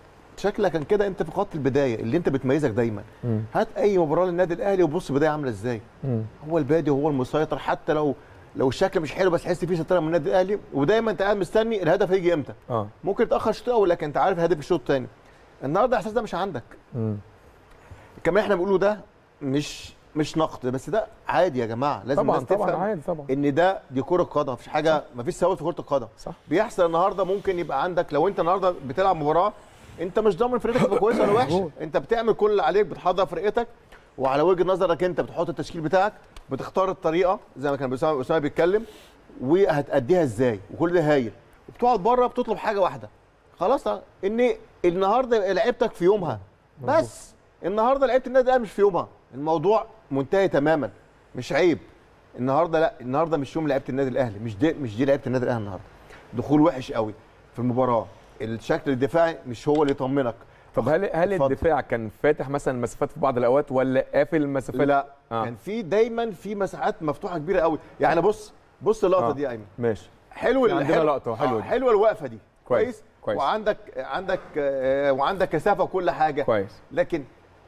شكلك كان كده انت في خط البدايه اللي انت بتميزك دايما مم. هات اي مباراه للنادي الاهلي وبص البدايه عامله ازاي مم. هو البادي وهو المسيطر حتى لو لو الشكل مش حلو بس تحس فيه سيطره من النادي الاهلي ودايما انت قاعد مستني الهدف هيجي امتى اه ممكن يتاخر الشوط الاول لكن انت عارف هدف الشوط الثاني النهارده الاحساس ده مش عندك مم. كمان احنا بنقوله ده مش مش نقد بس ده عادي يا جماعه لازم طبعا الناس طبعا تفهم عادي طبعا ان ده دي كره قدم مفيش حاجه مفيش ثوابت في كره القدم صح بيحصل النهارده ممكن يبقى عندك لو انت النهارده بتلعب مباراه انت مش ضامن فرقتك تبقى كويسه ولا وحشه مظبوط. انت بتعمل كل اللي عليك بتحضر فرقتك وعلى وجهه نظرك انت بتحط التشكيل بتاعك بتختار الطريقه زي ما كان اسامه أسامة بيتكلم وهتأديها ازاي وكل ده هايل وبتقعد بره بتطلب حاجه واحده خلاص ان النهارده لعيبتك في يومها بس النهارده لعيبه النادي الاهلي مش في يومها الموضوع منتهي تماما مش عيب النهارده لا النهارده مش يوم لعيبه النادي الاهلي مش دي مش دي لعيبه النادي الاهلي النهارده دخول وحش قوي في المباراه الشكل الدفاعي مش هو اللي يطمنك طب هل هل اتفضل. الدفاع كان فاتح مثلا المسافات في بعض الاوقات ولا قافل المسافات؟ لا آه. كان في دايما في مساحات مفتوحه كبيره قوي يعني بص بص اللقطه آه. دي يا ايمن ماشي حلو في عندنا حلو- لقطة حلوة آه، دي. حلوه الوقفه دي كويس، كويس كويس. وعندك عندك آه، وعندك كثافه وكل حاجه كويس لكن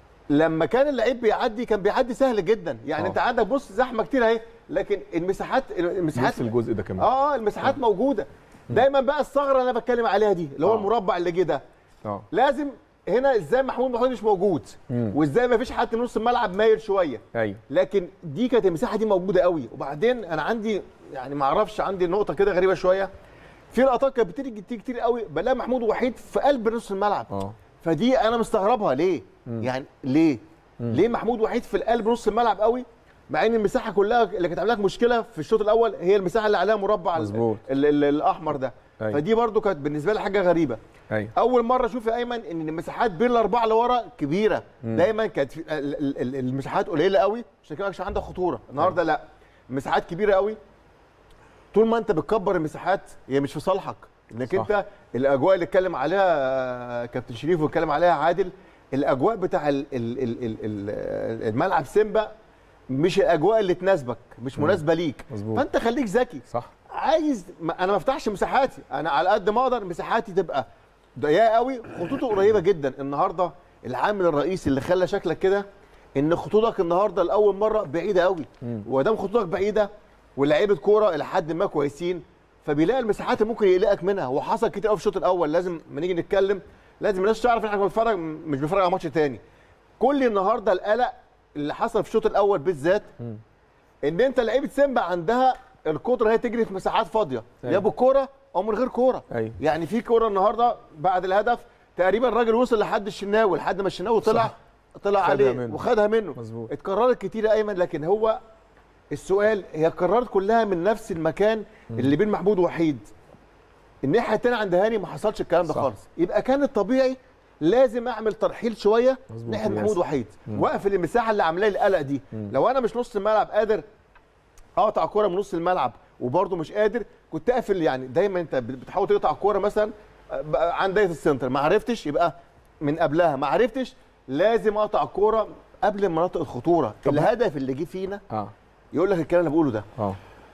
لما كان اللعيب بيعدي كان بيعدي سهل جدا يعني آه. انت عندك بص زحمه كتير اهي لكن المساحات المساحات بص الجزء ده كمان اه المساحات موجوده دايما بقى الثغره اللي انا بتكلم عليها دي اللي هو آه. المربع اللي جه ده اه لازم هنا ازاي محمود محمود مش موجود مم. وازاي ما فيش حد من نص الملعب مايل شويه ايوه لكن دي كانت المساحه دي موجوده قوي وبعدين انا عندي يعني ما اعرفش عندي نقطه كده غريبه شويه في لقطات كانت بتيجي كتير كتير قوي بلاقي محمود وحيد في قلب نص الملعب اه فدي انا مستغربها ليه مم. يعني ليه مم. ليه محمود وحيد في القلب نص الملعب قوي مع ان المساحه كلها اللي كانت عامله لك مشكله في الشوط الاول هي المساحه اللي عليها مربع ال- مظبوط. ال- ال- الاحمر ده أيوة. فدي برضو كانت بالنسبه لي حاجه غريبه ايوه اول مره اشوف يا ايمن ان المساحات بين الاربعه اللي ورا كبيره مم. دايما كانت في- ال- ال- ال- المساحات قليله قوي عشان كده مش عندك خطوره النهارده لا مساحات كبيره قوي طول ما انت بتكبر المساحات هي مش في صالحك انك صح. انت الاجواء اللي اتكلم عليها آه، كابتن شريف واتكلم عليها عادل الاجواء بتاع ال- ال- ال- ال- ال- الملعب سيمبا مش الاجواء اللي تناسبك مش مم. مناسبه ليك مظبوط فانت خليك ذكي صح عايز ما انا ما افتحش مساحاتي انا على قد ما اقدر مساحاتي تبقى ضيقه قوي خطوطه قريبه جدا النهارده العامل الرئيسي اللي خلى شكلك كده ان خطوطك النهارده لاول مره بعيده قوي مم. ودام خطوطك بعيده ولاعيبه كوره الى حد ما كويسين فبيلاقي المساحات اللي ممكن يقلقك منها وحصل كتير قوي في الشوط الاول لازم لما نيجي نتكلم لازم الناس تعرف ان احنا بنتفرج مش بنتفرج على ماتش تاني كل النهارده القلق اللي حصل في الشوط الاول بالذات مم. ان انت لعيبه سيمبا عندها القدره هي تجري في مساحات فاضيه أيوة. يا بالكوره او من غير كوره ايوه يعني في كوره النهارده بعد الهدف تقريبا الراجل وصل لحد الشناوي لحد ما الشناوي طلع صح. طلع خدها عليه منه. وخدها منه مظبوط اتكررت كتير يا ايمن لكن هو السؤال هي اتكررت كلها من نفس المكان اللي بين محمود وحيد الناحيه الثانيه عند هاني ما حصلش الكلام ده صح. خالص يبقى كان الطبيعي لازم اعمل ترحيل شويه مظبوط ناحيه يا محمود ياسر. وحيد مم. واقفل المساحه اللي عامله لي القلق دي مم. لو انا مش نص الملعب قادر اقطع كوره من نص الملعب وبرده مش قادر كنت اقفل يعني دايما انت بتحاول تقطع الكوره مثلا بقى عند دايره السنتر ما عرفتش يبقى من قبلها ما عرفتش لازم اقطع الكوره قبل مناطق الخطوره الهدف اللي جه فينا اه يقول لك الكلام اللي بقوله ده اه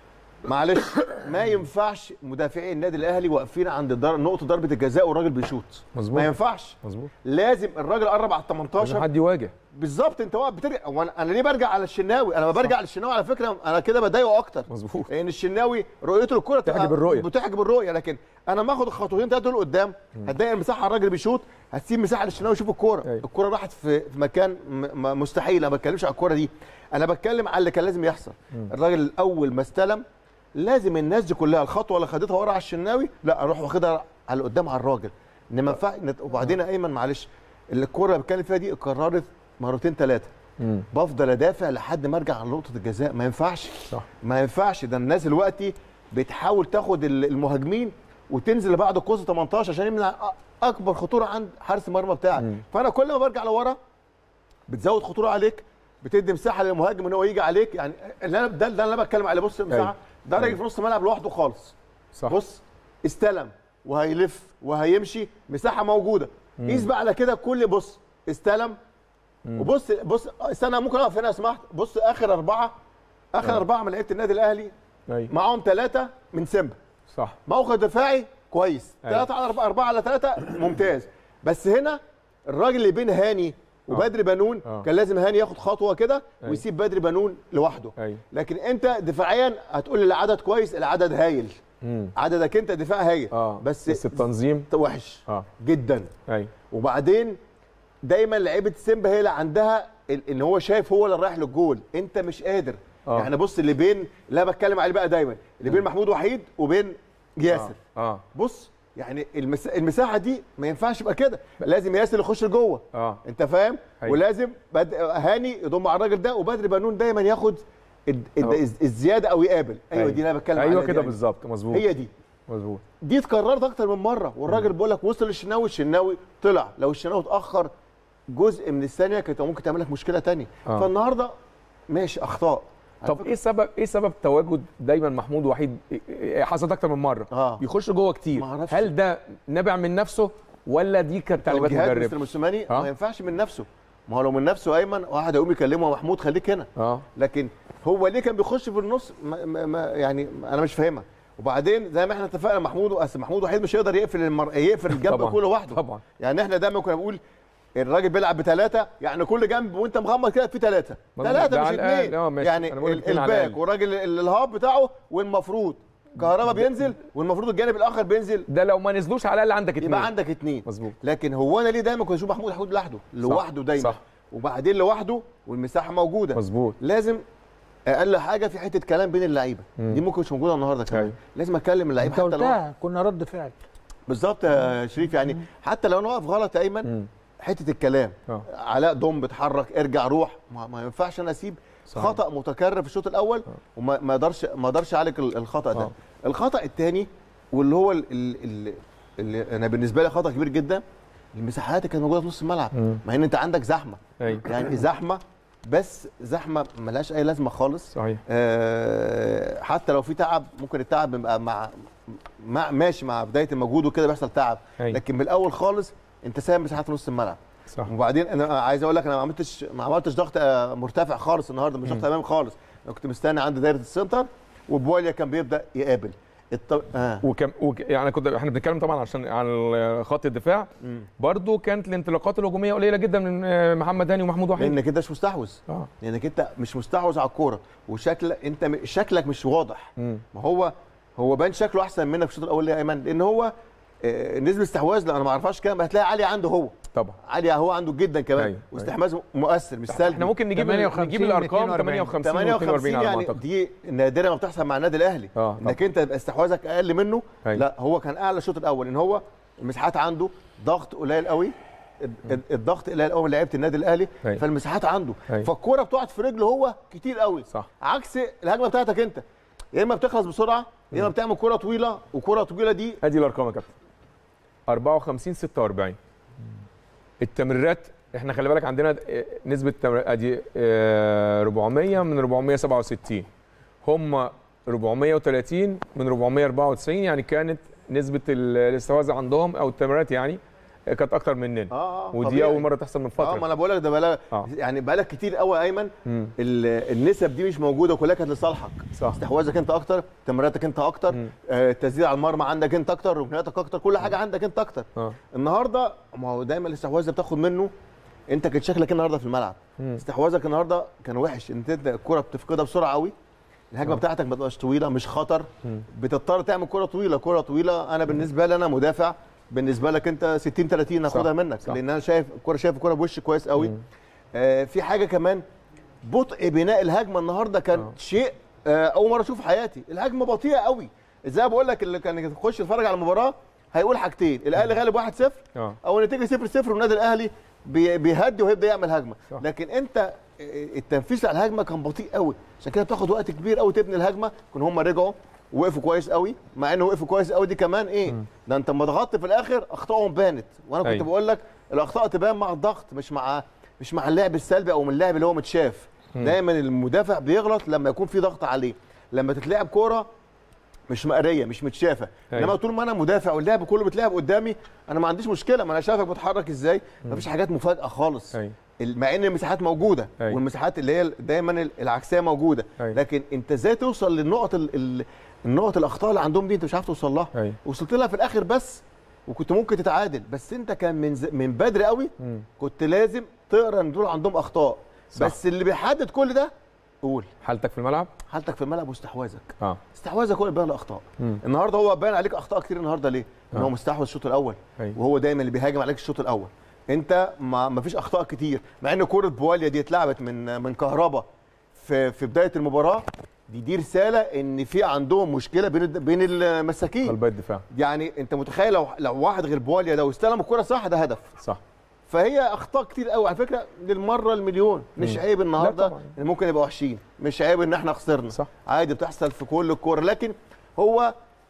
معلش ما ينفعش مدافعي النادي الاهلي واقفين عند در... نقطه ضربه الجزاء والراجل بيشوط مظبوط ما ينفعش مظبوط لازم الراجل قرب على ال لازم 18 حد يواجه بالظبط انت واقف بترجع هو انا أنا ليه برجع على الشناوي انا ما برجع للشناوي على فكره انا كده بضايقه اكتر مظبوط لان الشناوي رؤيته للكره تبقى تحجب الرؤية. بتحجب الرؤيه لكن انا ما اخد الخطوتين ثلاثه دول قدام هتضايق المساحه على الراجل بيشوط هتسيب مساحه للشناوي يشوف الكوره أيوة. الكوره راحت في في مكان م- م- مستحيل انا ما بتكلمش على الكوره دي انا بتكلم على اللي كان لازم يحصل الراجل الاول ما استلم لازم الناس دي كلها الخطوه اللي خدتها ورا على الشناوي لا اروح واخدها على قدام على الراجل ان ما ينفع نت- وبعدين يا ايمن معلش الكوره اللي بتكلم فيها دي اتكررت مرتين ثلاثه مم. بفضل ادافع لحد ما ارجع على نقطه الجزاء ما ينفعش صح ما ينفعش ده الناس دلوقتي بتحاول تاخد ال- المهاجمين وتنزل لبعد القوس 18 عشان يمنع أ- اكبر خطوره عند حارس المرمى بتاعك مم. فانا كل ما برجع لورا بتزود خطوره عليك بتدي مساحه للمهاجم ان هو يجي عليك يعني اللي انا ده, ده اللي انا بتكلم عليه بص المساحه أيوة. ده راجل أيوة. في نص الملعب لوحده خالص صح بص استلم وهيلف وهيمشي مساحه موجوده قيس بقى على كده كل بص استلم وبص بص استنى ممكن اقف هنا لو سمحت بص اخر اربعه اخر آه. اربعه من لعيبه النادي الاهلي ايوه معاهم ثلاثه من سيمبا صح موقف دفاعي كويس أيوة. ثلاثه على اربعه اربعه على ثلاثه ممتاز بس هنا الراجل اللي بين هاني وبدر بنون آه. كان لازم هاني ياخد خطوه كده أيوة. ويسيب بدر بنون لوحده ايوه لكن انت دفاعيا هتقول لي العدد كويس العدد هايل مم. عددك انت دفاع هايل اه بس, بس التنظيم وحش اه جدا ايوه وبعدين دايما لعيبه سيمبا هي اللي عندها ال- ان هو شايف هو اللي رايح للجول انت مش قادر آه. يعني بص اللي بين اللي انا بتكلم عليه بقى دايما اللي بين محمود وحيد وبين ياسر اه بص يعني المس... المساحه دي ما ينفعش يبقى كده لازم ياسر يخش لجوه اه انت فاهم أيوة. ولازم بد... هاني يضم على الراجل ده وبدر بنون دايما ياخد ال... ال... أهو. الز- الزياده او يقابل ايوه دي اللي انا بتكلم ايوه عليها دي كده يعني. بالظبط مظبوط هي دي مظبوط دي اتكررت اكتر من مره والراجل بيقول لك وصل للشناوي الشناوي طلع لو الشناوي اتاخر جزء من الثانيه كانت ممكن تعمل لك مشكله تانية آه. فالنهارده ماشي اخطاء على طب فكرة- ايه سبب ايه سبب تواجد دايما محمود وحيد إيه- إيه- حصلت اكتر من مره اه بيخش جوه كتير ما أعرفش. هل ده نابع من نفسه ولا دي كانت تعليمات توجيهات مستر مدرب موسيماني آه. ما ينفعش من نفسه ما هو لو من نفسه ايمن واحد هيقوم يكلمه يا محمود خليك هنا اه لكن هو ليه كان بيخش في النص ما ما ما يعني انا مش فاهمها وبعدين زي ما احنا اتفقنا محمود اصل محمود وحيد مش هيقدر يقفل المر... يقفل الجنب طبعاً، كله لوحده طبعا يعني احنا دايما كنا بنقول الراجل بيلعب بثلاثه يعني كل جنب وانت مغمض كده في ثلاثه مظبوط. ثلاثه ده مش على الأقل. اثنين اه ماشي. يعني أنا بقول ال- اتنين على الباك الأقل. والراجل ال- الهاب بتاعه والمفروض كهربا بينزل والمفروض الجانب الاخر بينزل ده لو ما نزلوش على الاقل عندك اتنين يبقى عندك اثنين مظبوط لكن هو انا ليه دايما كنت اشوف محمود حمود لوحده لوحده دايما صح. وبعدين لوحده والمساحه موجوده مظبوط لازم اقل حاجه في حته كلام بين اللعيبه مم. دي ممكن مش موجوده النهارده كمان أيوة. لازم اتكلم اللعيبه انت حتى لو قلتها كنا رد فعل بالظبط يا شريف يعني حتى لو انا واقف غلط يا ايمن مم. حته الكلام اه علاء ضم بتحرك ارجع روح ما, ما ينفعش انا اسيب صحيح. خطا متكرر في الشوط الاول وما ما اقدرش ما اقدرش اعالج ال- الخطا ده آه. الخطا الثاني واللي هو ال- ال- ال- اللي انا بالنسبه لي خطا كبير جدا المساحات اللي كانت موجوده في نص الملعب مم. مع ان انت عندك زحمه ايوه يعني زحمه بس زحمه ملهاش اي لازمه خالص صحيح آه، حتى لو في تعب ممكن التعب بيبقى مع, مع ماشي مع بدايه المجهود وكده بيحصل تعب أيوة. لكن من الاول خالص انت سايب مساحات في نص الملعب صح وبعدين انا عايز اقول لك انا ما عملتش ما عملتش ضغط آه، مرتفع خالص النهارده مش ضغط امام خالص انا كنت مستني عند دايره السنتر وبواليا كان بيبدا يقابل الط... آه. وكم وك... يعني كنت احنا بنتكلم طبعا عشان عن خط الدفاع مم. برضو كانت الانطلاقات الهجوميه قليله جدا من آه، محمد هاني ومحمود وحيد لانك انت مش مستحوذ اه لانك انت مش مستحوذ على الكوره وشكل انت م... شكلك مش واضح مم. ما هو هو بان شكله احسن منك في الشوط الاول ليه يا ايمن لان هو آه، نسبه استحواذ لا انا ما اعرفهاش كام هتلاقي عاليه عنده هو طبعا عاليه هو عنده جدا كمان أيوة، واستحواذ مؤثر مش سلبي احنا ممكن نجيب 58 نجيب الارقام 42. 58 58 و42 على ما يعني اعتقد دي نادره ما بتحصل مع النادي الاهلي اه انك انت يبقى استحواذك اقل منه أيوة. لا هو كان اعلى الشوط الاول ان هو المساحات عنده ضغط قليل قوي الد- الضغط اللي قوي لعيبه النادي الاهلي أيوة. فالمساحات عنده أيوة. فالكوره بتقعد في رجله هو كتير قوي صح عكس الهجمه بتاعتك انت يا اما بتخلص بسرعه يا اما بتعمل كوره طويله وكوره طويله دي ادي الارقام يا كابتن 54 46 التمريرات احنا خلي بالك عندنا آه، نسبه تمرير ادي آه، 400 من 467 هم 430 من 494 يعني كانت نسبه ال- الاستحواذ عندهم او التمريرات يعني آه، كانت اكتر مننا اه اه ودي طبيعي. اول مره تحصل من فتره اه ما انا بقول لك ده بقى آه. يعني بقالك كتير قوي يا ايمن مم. ال- النسب دي مش موجوده كلها كانت لصالحك صح استحواذك انت اكتر تمريراتك انت اكتر مم. آه، التسديد على المرمى عندك انت اكتر ركنياتك اكتر كل حاجه عندك انت اكتر اه النهارده ما هو دايما الاستحواذ ده بتاخد منه انت كان شكلك النهارده في الملعب مم. استحواذك النهارده كان وحش انت انت الكره بتفقدها بسرعه قوي الهجمه آه. بتاعتك ما تبقاش طويله مش خطر مم. بتضطر تعمل كره طويله كره طويله انا بالنسبه لي انا مدافع بالنسبه لك انت 60 30 هاخدها منك صح. لان انا شايف الكره شايف الكره بوش كويس قوي مم. آه في حاجه كمان بطء بناء الهجمه النهارده كان آه. شيء آه اول مره اشوفه في حياتي الهجمه بطيئه قوي ازاي بقول لك اللي كان يخش يتفرج على المباراه هيقول حاجتين الاهلي غالب 1-0 اه او النتيجه 0 0 والنادي الاهلي بي- بيهدي وهيبدا يعمل هجمه صح. لكن انت التنفيذ على الهجمه كان بطيء قوي عشان كده بتاخد وقت كبير قوي تبني الهجمه كن هم رجعوا وقفوا كويس قوي مع انه وقفوا كويس قوي دي كمان ايه ده انت لما ضغطت في الاخر اخطائهم بانت وانا كنت أيوة. بقول لك الاخطاء تبان مع الضغط مش مع مش مع اللعب السلبي او من اللاعب اللي هو متشاف دايما المدافع بيغلط لما يكون في ضغط عليه لما تتلعب كوره مش مقريه مش متشافه أيوة. انما طول ما انا مدافع واللعب كله بيتلعب قدامي انا ما عنديش مشكله ما انا شايفك بتحرك ازاي مفيش حاجات مفاجاه خالص ايوه مع ان المساحات موجوده أيوة. والمساحات اللي هي دايما العكسيه موجوده أيوة. لكن انت ازاي توصل للنقط ال- ال- النقط الاخطاء اللي عندهم دي انت مش عارف توصل لها ايوه وصلت لها في الاخر بس وكنت ممكن تتعادل بس انت كان من ز... من بدري قوي مم. كنت لازم تقرا ان دول عندهم اخطاء صح. بس اللي بيحدد كل ده قول حالتك في الملعب حالتك في الملعب واستحواذك اه استحواذك هو اللي بيبان الاخطاء مم. النهارده هو باين عليك اخطاء كتير النهارده ليه؟ ان آه. هو مستحوذ الشوط الاول أيوة. وهو دايما اللي بيهاجم عليك الشوط الاول انت ما ما فيش اخطاء كتير مع ان كوره بواليا دي اتلعبت من من كهربا في في بدايه المباراه دي دي رساله ان في عندهم مشكله بين الد- بين المساكين قلبي الدفاع يعني انت متخيل لو لو واحد غير بواليا ده واستلم الكوره صح ده هدف صح فهي اخطاء كتير قوي على فكره للمره المليون مش مم. عيب النهارده لا طبعاً. ان ممكن يبقى وحشين مش عيب ان احنا خسرنا صح. عادي بتحصل في كل الكوره لكن هو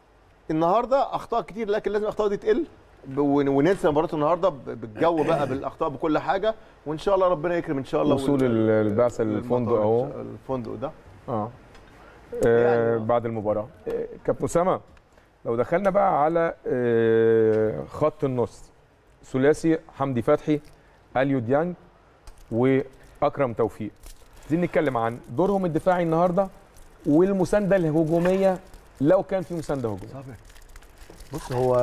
النهارده اخطاء كتير لكن لازم الاخطاء دي تقل ب- ون- وننسى مباراه النهارده ب- بالجو بقى بالاخطاء بكل حاجه وان شاء الله ربنا يكرم ان شاء الله وصول وال- ال- البعثه للفندق للمطار اهو إن شاء- الفندق ده اه آه، يعني- بعد المباراه آه، كابتن اسامه لو دخلنا بقى على آه، خط النص ثلاثي حمدي فتحي اليو ديانج واكرم توفيق عايزين نتكلم عن دورهم الدفاعي النهارده والمسانده الهجوميه لو كان في مسانده هجوميه بص هو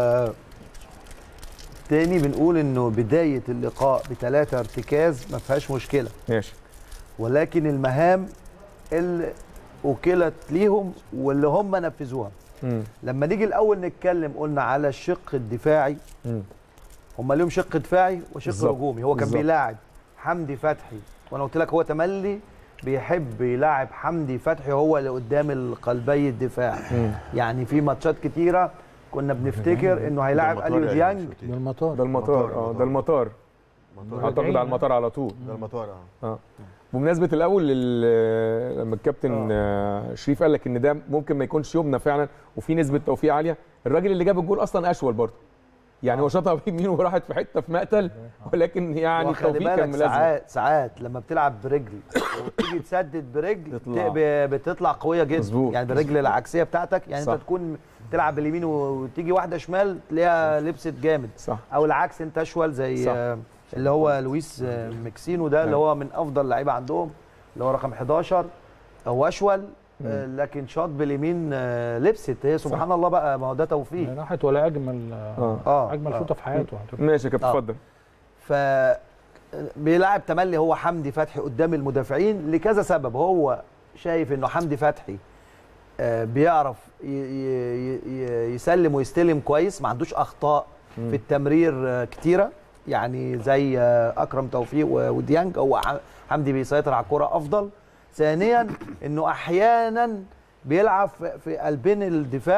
تاني بنقول انه بدايه اللقاء بثلاثه ارتكاز ما فيهاش مشكله ماشي ولكن المهام اللي وكلت ليهم واللي هم نفذوها مم. لما نيجي الاول نتكلم قلنا على الشق الدفاعي مم. هم ليهم شق دفاعي وشق بالظبط. هجومي هو كان بالظبط. بيلاعب حمدي فتحي وانا قلت لك هو تملي بيحب يلاعب حمدي فتحي هو اللي قدام القلبي الدفاع مم. يعني في ماتشات كتيره كنا بنفتكر انه هيلاعب ده المطار اليو يعني ديانج مش ده المطار ده المطار المطار، اه ده المطار المطار. اعتقد على المطار على طول ده المطار اه اه بمناسبه الاول ال- لما الكابتن آه، شريف قال لك ان ده ممكن ما يكونش يومنا فعلا وفي نسبه توفيق عاليه الراجل اللي جاب الجول اصلا اشول برضه يعني هو شاطها بيمين وراحت في حته في مقتل ولكن يعني وخلي التوفيق كان بالك ملازم ساعات ساعات لما بتلعب برجل وتيجي تسدد برجل تطلع. بت- ب- بتطلع قويه جدا مظبوط. يعني بالرجل العكسيه بتاعتك يعني صح. انت تكون تلعب باليمين وتيجي واحده شمال تلاقيها لبست جامد صح او العكس انت اشول زي صح. آه، اللي هو لويس آه، ميكسينو ده اللي هو من افضل لعيبه عندهم اللي هو رقم 11 هو اشول آه، لكن شاط باليمين آه، لبست هي سبحان الله بقى ما هو ده توفيق راحت ولا اجمل اه اه اجمل آه. شوطه في حياته على فكرة. ماشي يا كابتن آه. اتفضل ف بيلعب تملي هو حمدي فتحي قدام المدافعين لكذا سبب هو شايف انه حمدي فتحي آه، بيعرف ي- ي- ي- يسلم ويستلم كويس ما عندوش اخطاء في التمرير آه، كتيره يعني زي آه، اكرم توفيق و- وديانج هو ح- حمدي بيسيطر على الكره افضل ثانيا انه احيانا بيلعب في- في قلبين الدفاع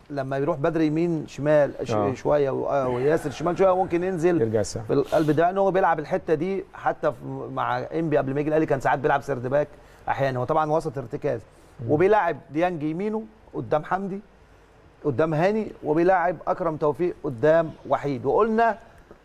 لما يروح بدري يمين شمال ش- آه. شويه و- آه، وياسر شمال شويه ممكن ينزل يرجع الساعه في القلب ده ان هو بيلعب الحته دي حتى في- مع انبي قبل ما يجي الاهلي كان ساعات بيلعب سرد باك احيانا هو طبعا وسط ارتكاز وبيلاعب ديانج يمينه قدام حمدي قدام هاني وبيلاعب اكرم توفيق قدام وحيد وقلنا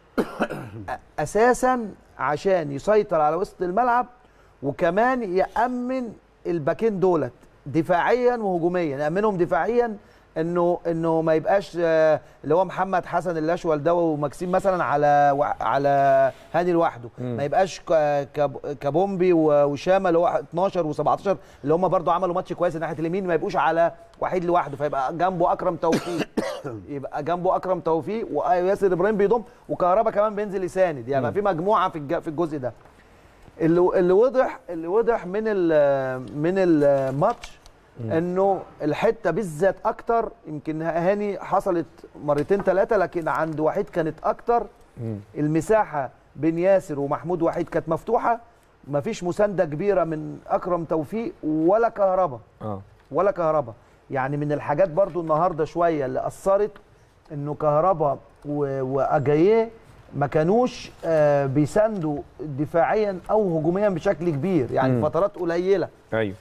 اساسا عشان يسيطر على وسط الملعب وكمان يامن الباكين دولت دفاعيا وهجوميا يامنهم دفاعيا انه انه ما يبقاش آه، اللي هو محمد حسن الاشول ده ومكسيم مثلا على وع- على هاني لوحده ما يبقاش ك- كب- كبومبي و- وشامه اللي هو 12 و17 اللي هم برضو عملوا ماتش كويس ناحيه اليمين ما يبقوش على وحيد لوحده فيبقى جنبه اكرم توفيق يبقى جنبه اكرم توفيق وياسر ابراهيم بيضم وكهربا كمان بينزل يساند يعني يبقى في مجموعه في الج- في الجزء ده اللي اللي وضح اللي وضح من ال من الماتش انه الحته بالذات اكتر يمكن هاني حصلت مرتين ثلاثه لكن عند وحيد كانت اكتر المساحه بين ياسر ومحمود وحيد كانت مفتوحه مفيش مسانده كبيره من اكرم توفيق ولا كهربا اه ولا كهربا يعني من الحاجات برضو النهارده شويه اللي اثرت انه كهربا و- واجاييه ما كانوش آه بيساندوا دفاعيا او هجوميا بشكل كبير يعني مم. فترات قليله ايوه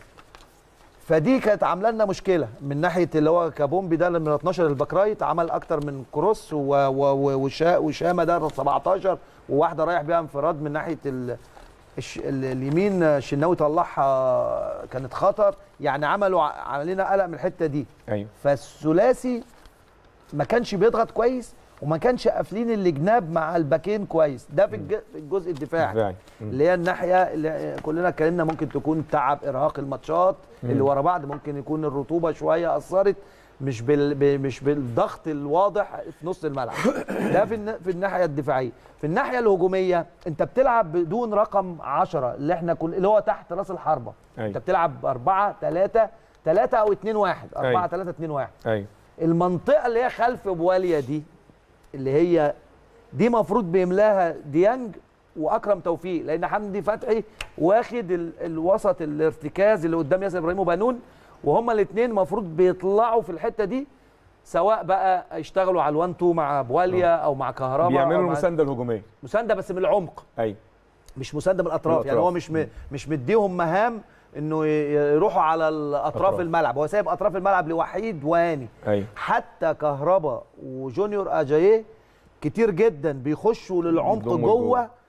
فدي كانت عامله لنا مشكله من ناحيه اللي هو كابومبي ده من 12 الباك رايت عمل اكتر من كروس و- و- و- وشا وشامه ده 17 وواحده رايح بيها انفراد من ناحيه ال الش ال اليمين الشناوي طلعها كانت خطر يعني عملوا ع- علينا قلق من الحته دي ايوه فالثلاثي ما كانش بيضغط كويس وما كانش قافلين الجناب مع الباكين كويس ده في الج- في الجزء الدفاعي دفاعي. مم. اللي هي الناحيه اللي كلنا اتكلمنا ممكن تكون تعب ارهاق الماتشات اللي ورا بعض ممكن يكون الرطوبه شويه اثرت مش بال ب- مش بالضغط الواضح في نص الملعب ده في الن- في الناحيه الدفاعيه في الناحيه الهجوميه انت بتلعب بدون رقم 10 اللي احنا كل اللي هو تحت راس الحربه أيوة. انت بتلعب 4 3 3 او 2 1 4 أيوة. 3 2 1 ايوه المنطقه اللي هي خلف بواليا دي اللي هي دي مفروض بيملاها ديانج واكرم توفيق لان حمدي فتحي واخد ال الوسط الارتكاز اللي قدام ياسر ابراهيم وبنون وهما الاثنين المفروض بيطلعوا في الحته دي سواء بقى يشتغلوا على الوان تو مع بواليا او مع كهربا بيعملوا أو مع- المسانده الهجوميه مسانده بس من العمق ايوه مش مسانده من الاطراف يعني هو مش م... مش مديهم مهام انه ي- يروحوا على الاطراف أطراف. الملعب هو سايب اطراف الملعب لوحيد وهاني ايوه حتى كهربا وجونيور اجاييه كتير جدا بيخشوا للعمق يضموا جوه لجوه.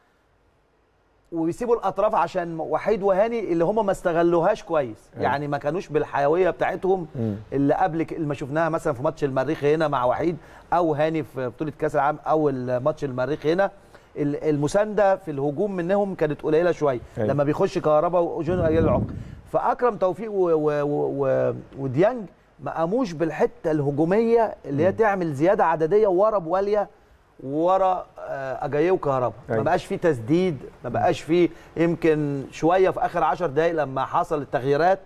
ويسيبوا الاطراف عشان وحيد وهاني اللي هم ما استغلوهاش كويس أيوة. يعني ما كانوش بالحيويه بتاعتهم مم. اللي قبل ك- اللي ما شفناها مثلا في ماتش المريخ هنا مع وحيد او هاني في بطوله كاس العالم او ماتش المريخ هنا ال- المسانده في الهجوم منهم كانت قليله شويه أيوة. لما بيخش كهربا وجونيور اجاييه العمق فاكرم توفيق و و و و وديانج ما قاموش بالحته الهجوميه اللي هي تعمل زياده عدديه ورا بواليا ورا آه، اجاييه وكهربا ما أيوة. بقاش فيه تسديد ما بقاش فيه يمكن شويه في اخر 10 دقائق لما حصل التغييرات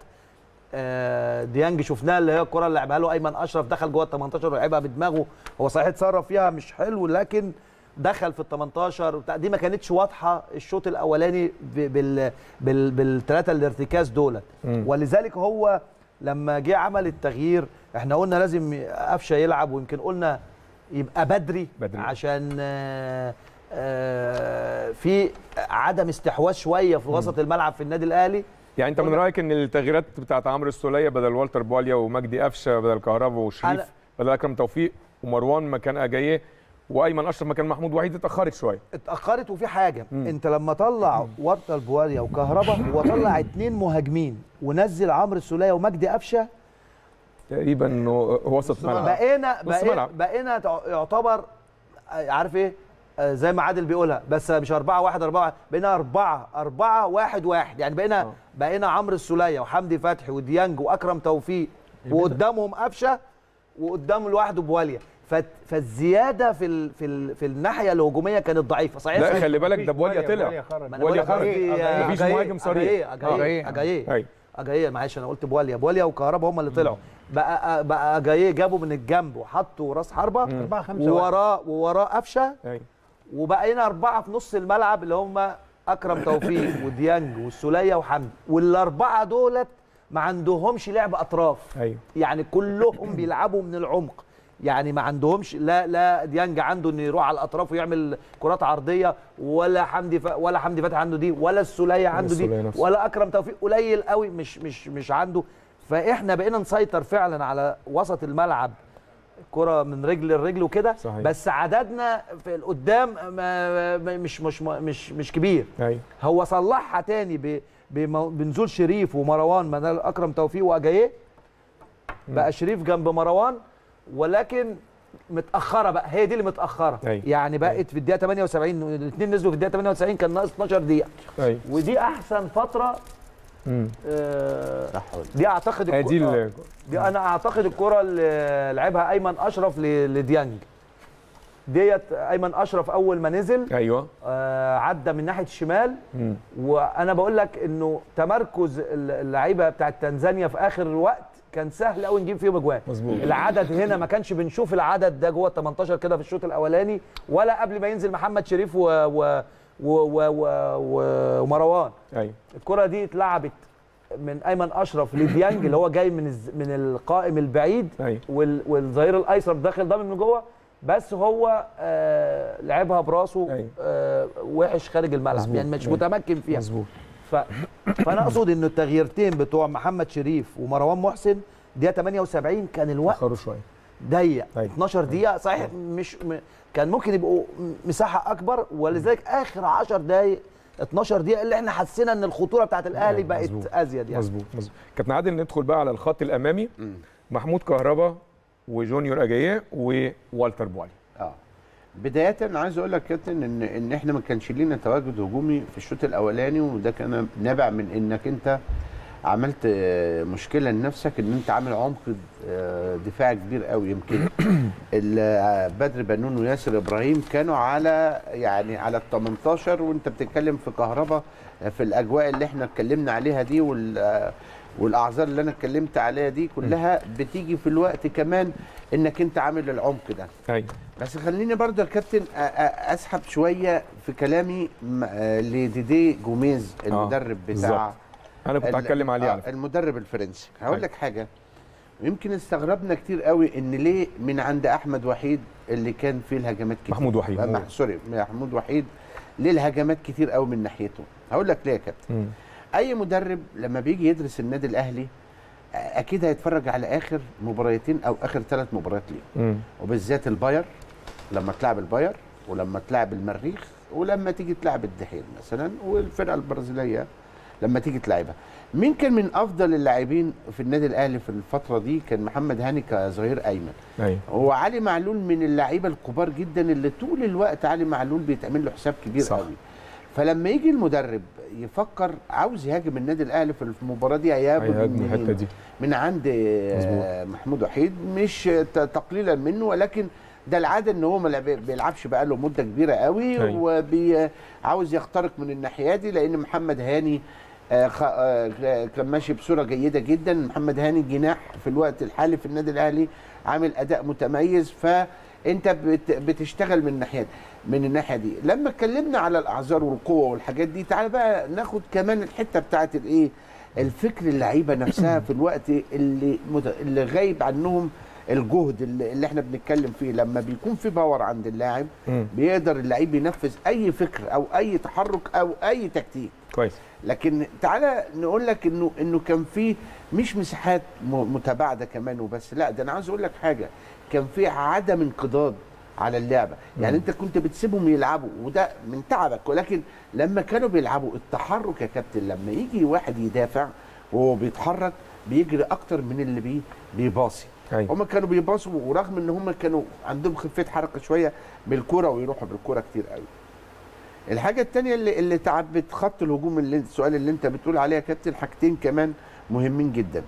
آه، ديانج شفناها اللي هي الكره اللي لعبها له ايمن اشرف دخل جوه ال 18 ولعبها بدماغه هو صحيح اتصرف فيها مش حلو لكن دخل في ال 18 وبتاع. دي ما كانتش واضحه الشوط الاولاني ب- بال بال بالثلاثه الارتكاز دولت مم. ولذلك هو لما جه عمل التغيير احنا قلنا لازم قفشه يلعب ويمكن قلنا يبقى بدري, بدري. عشان آه، آه، في عدم استحواذ شويه في وسط الملعب في النادي الاهلي يعني انت من رايك ان التغييرات بتاعت عمرو السوليه بدل والتر بواليا ومجدي قفشه بدل كهربا وشريف أنا- بدل اكرم توفيق ومروان مكان اجاييه وايمن اشرف مكان محمود وحيد اتاخرت شويه اتاخرت وفي حاجه مم. انت لما طلع ورطه البواليا وكهربا هو طلع اتنين مهاجمين ونزل عمرو السوليه ومجدي قفشه تقريبا انه هو وسط ملعب بقينا نص بقينا, ملعب. بقينا تع- يعتبر آه، عارف ايه آه، زي ما عادل بيقولها بس مش 4 1 4 1 بقينا 4 4 1 1 يعني بقينا آه. بقينا عمرو السوليه وحمدي فتحي وديانج واكرم توفيق وقدامهم قفشه وقدام لوحده بواليا فت- فالزياده في ال في ال في الناحيه الهجوميه كانت ضعيفه صحيح لا صحيح. خلي بالك ده بواليا بواليا طلع خرج. ما أنا بواليا بقول لك خرج قصدي، آه، مفيش أجاييه- مهاجم صريح أجاييه أجاييه آه. أجاييه ايوه اجاييه معلش انا قلت بواليا بواليا وكهربا هم اللي طلعوا بقى بقى اجاييه جابوا من الجنب وحطوا راس حربه أربعة خمسة واحد. ووراه ووراه قفشه ايوه وبقينا اربعه في نص الملعب اللي هم اكرم توفيق وديانج والسوليه وحمدي والاربعه دولت ما عندهمش لعب اطراف ايوه يعني كلهم بيلعبوا من العمق يعني ما عندهمش لا لا ديانج عنده انه يروح على الاطراف ويعمل كرات عرضيه ولا حمدي ف... ولا حمدي فتحي عنده دي ولا السوليه عنده دي السولية نفسه. ولا اكرم توفيق قليل قوي مش مش مش عنده فاحنا بقينا نسيطر فعلا على وسط الملعب كرة من رجل لرجل وكده صحيح. بس عددنا في القدام ما ما- مش مش مش مش كبير ايوه هو صلحها تاني ب- بمو- بنزول شريف ومروان بدل اكرم توفيق واجاييه بقى شريف جنب مروان ولكن متاخره بقى هي دي اللي متاخره أيوة. يعني بقت في الدقيقه 78 الاثنين نزلوا في الدقيقه 98 كان ناقص 12 دقيقه ايوه ودي احسن فتره مم. آه صح دي اعتقد هي الكو- دي آه، ال- دي انا اعتقد الكره اللي لعبها ايمن اشرف ل- لديانج ديت ايمن اشرف اول ما نزل ايوه آه عدى من ناحيه الشمال مم. وانا بقول لك انه تمركز اللعيبه بتاعت تنزانيا في اخر الوقت كان سهل قوي نجيب فيهم اجوان مظبوط. العدد هنا ما كانش بنشوف العدد ده جوه ال 18 كده في الشوط الاولاني ولا قبل ما ينزل محمد شريف و و و و و و ومروان ايوه الكره دي اتلعبت من ايمن اشرف لديانج اللي هو جاي من الز- من القائم البعيد ايوه وال- والظهير الايسر داخل ضامن من جوه بس هو آه لعبها براسه أيوة. آه وحش خارج الملعب مظبوط. يعني مش أيوة. متمكن فيها مظبوط ف... فانا اقصد انه التغييرتين بتوع محمد شريف ومروان محسن دقيقه 78 كان الوقت اخروا شويه ضيق أيوة. 12 دقيقه صحيح مش م... كان ممكن يبقوا مساحه اكبر ولذلك اخر 10 دقائق 12 دقيقه اللي احنا حسينا ان الخطوره بتاعت الاهلي أيوة، بقت مظبوط. ازيد يعني مظبوط مظبوط كابتن عادل ندخل بقى على الخط الامامي محمود كهربا وجونيور اجاييه ووالتر بوالي اه بدايه عايز اقول لك كابتن ان ان احنا ما كانش لينا تواجد هجومي في الشوط الاولاني وده كان نابع من انك انت عملت آه، مشكله لنفسك ان انت عامل عمق آه، دفاعي كبير قوي يمكن ال- آه، بدر بنون وياسر ابراهيم كانوا على يعني على ال 18 وانت بتتكلم في كهربا آه، في الاجواء اللي احنا اتكلمنا عليها دي وال آه، والاعذار اللي انا اتكلمت عليها دي كلها بتيجي في الوقت كمان انك انت عامل العمق ده ايوه بس خليني برضه يا كابتن أ- أ- اسحب شويه في كلامي م- آه، لديدي جوميز المدرب بتاع بالظبط. انا كنت ال- هتكلم عليه آه، على فكره المدرب الفرنسي هقول أيوة. لك حاجه يمكن استغربنا كتير قوي ان ليه من عند احمد وحيد اللي كان فيه الهجمات كتير محمود وحيد. آه، مح- سوري محمود وحيد ليه الهجمات كتير قوي من ناحيته هقول لك ليه يا كابتن مم. اي مدرب لما بيجي يدرس النادي الاهلي آه، اكيد هيتفرج على اخر مباراتين او اخر ثلاث مباريات ليه مم. وبالذات الباير لما تلعب الباير ولما تلعب المريخ ولما تيجي تلعب الدحيل مثلا والفرقه البرازيليه لما تيجي تلعبها مين كان من افضل اللاعبين في النادي الاهلي في الفتره دي كان محمد هاني كظهير ايمن ايوه هو علي معلول من اللعيبه الكبار جدا اللي طول الوقت علي معلول بيتعمل له حساب كبير صح. قوي فلما يجي المدرب يفكر عاوز يهاجم النادي الاهلي في المباراه دي هيهاجم هيهاجم منين؟ الحته دي من عند آه، محمود وحيد مش ت- تقليلا منه ولكن ده العاده ان هو ما لعب- بيلعبش بقاله مده كبيره قوي أيوة. وعاوز يخترق من الناحيه دي لان محمد هاني آه، خ- آه، كان ماشي بصوره جيده جدا محمد هاني جناح في الوقت الحالي في النادي الاهلي عامل اداء متميز فانت بت- بتشتغل من الناحيه من الناحيه دي لما اتكلمنا على الاعذار والقوه والحاجات دي تعال بقى ناخد كمان الحته بتاعت الايه الفكر اللعيبه نفسها في الوقت اللي مت- اللي غايب عنهم الجهد اللي, اللي احنا بنتكلم فيه لما بيكون في باور عند اللاعب مم. بيقدر اللعيب ينفذ اي فكر او اي تحرك او اي تكتيك كويس لكن تعالى نقول لك انه انه كان في مش مساحات م- متباعده كمان وبس لا ده انا عاوز اقول لك حاجه كان في عدم انقضاض على اللعبه يعني انت كنت بتسيبهم يلعبوا وده من تعبك ولكن لما كانوا بيلعبوا التحرك يا كابتن لما يجي واحد يدافع وهو بيتحرك بيجري اكتر من اللي بي بيباصي ايوه هم كانوا بيباصوا ورغم ان هم كانوا عندهم خفه حركه شويه بالكوره ويروحوا بالكوره كتير قوي الحاجه الثانيه اللي اللي تعبت خط الهجوم اللي السؤال اللي انت بتقول عليه يا كابتن حاجتين كمان مهمين جدا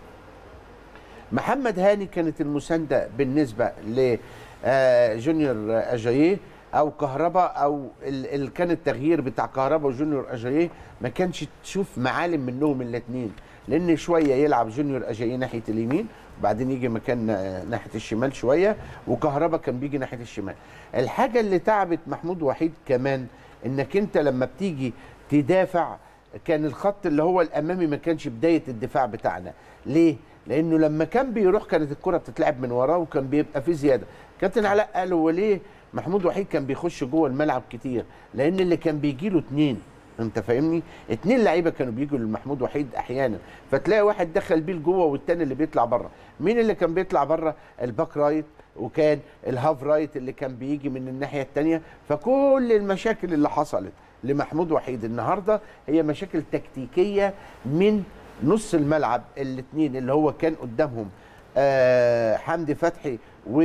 محمد هاني كانت المسانده بالنسبه ل آه، جونيور اجاييه او كهربا او ال- ال- كان التغيير بتاع كهربا وجونيور اجاييه ما كانش تشوف معالم منهم الاثنين لان شويه يلعب جونيور اجاييه ناحيه اليمين وبعدين يجي مكان آه، ناحيه الشمال شويه وكهربا كان بيجي ناحيه الشمال الحاجه اللي تعبت محمود وحيد كمان انك انت لما بتيجي تدافع كان الخط اللي هو الامامي ما كانش بدايه الدفاع بتاعنا ليه لانه لما كان بيروح كانت الكره بتتلعب من وراه وكان بيبقى في زياده كابتن علاء قال هو ليه محمود وحيد كان بيخش جوه الملعب كتير لان اللي كان بيجي له اتنين انت فاهمني اتنين لعيبه كانوا بيجوا لمحمود وحيد احيانا فتلاقي واحد دخل بيه لجوه والتاني اللي بيطلع بره مين اللي كان بيطلع بره الباك رايت وكان الهاف رايت اللي كان بيجي من الناحيه الثانيه فكل المشاكل اللي حصلت لمحمود وحيد النهارده هي مشاكل تكتيكيه من نص الملعب الاثنين اللي هو كان قدامهم آه حمدي فتحي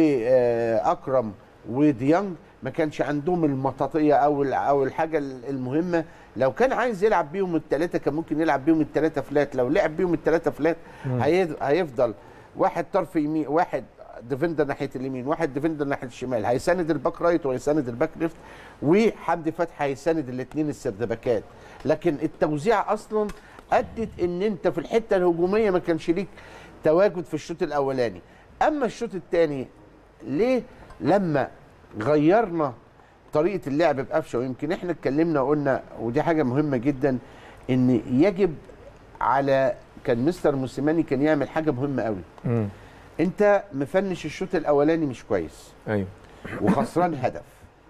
واكرم وديانج ما كانش عندهم المطاطيه او ال- او الحاجه المهمه لو كان عايز يلعب بيهم الثلاثه كان ممكن يلعب بيهم الثلاثه فلات لو لعب بيهم الثلاثه فلات هي- هيفضل واحد طرف يمين واحد ديفندر ناحيه اليمين واحد ديفندر ناحيه الشمال هيساند الباك رايت وهيساند الباك ليفت وحمدي فتحي هيساند الاثنين السردباكات لكن التوزيع اصلا ادت ان انت في الحته الهجوميه ما كانش ليك تواجد في الشوط الاولاني اما الشوط الثاني ليه لما غيرنا طريقه اللعب بقفشه ويمكن احنا اتكلمنا وقلنا ودي حاجه مهمه جدا ان يجب على كان مستر موسيماني كان يعمل حاجه مهمه قوي مم. انت مفنش الشوط الاولاني مش كويس ايوه وخسران هدف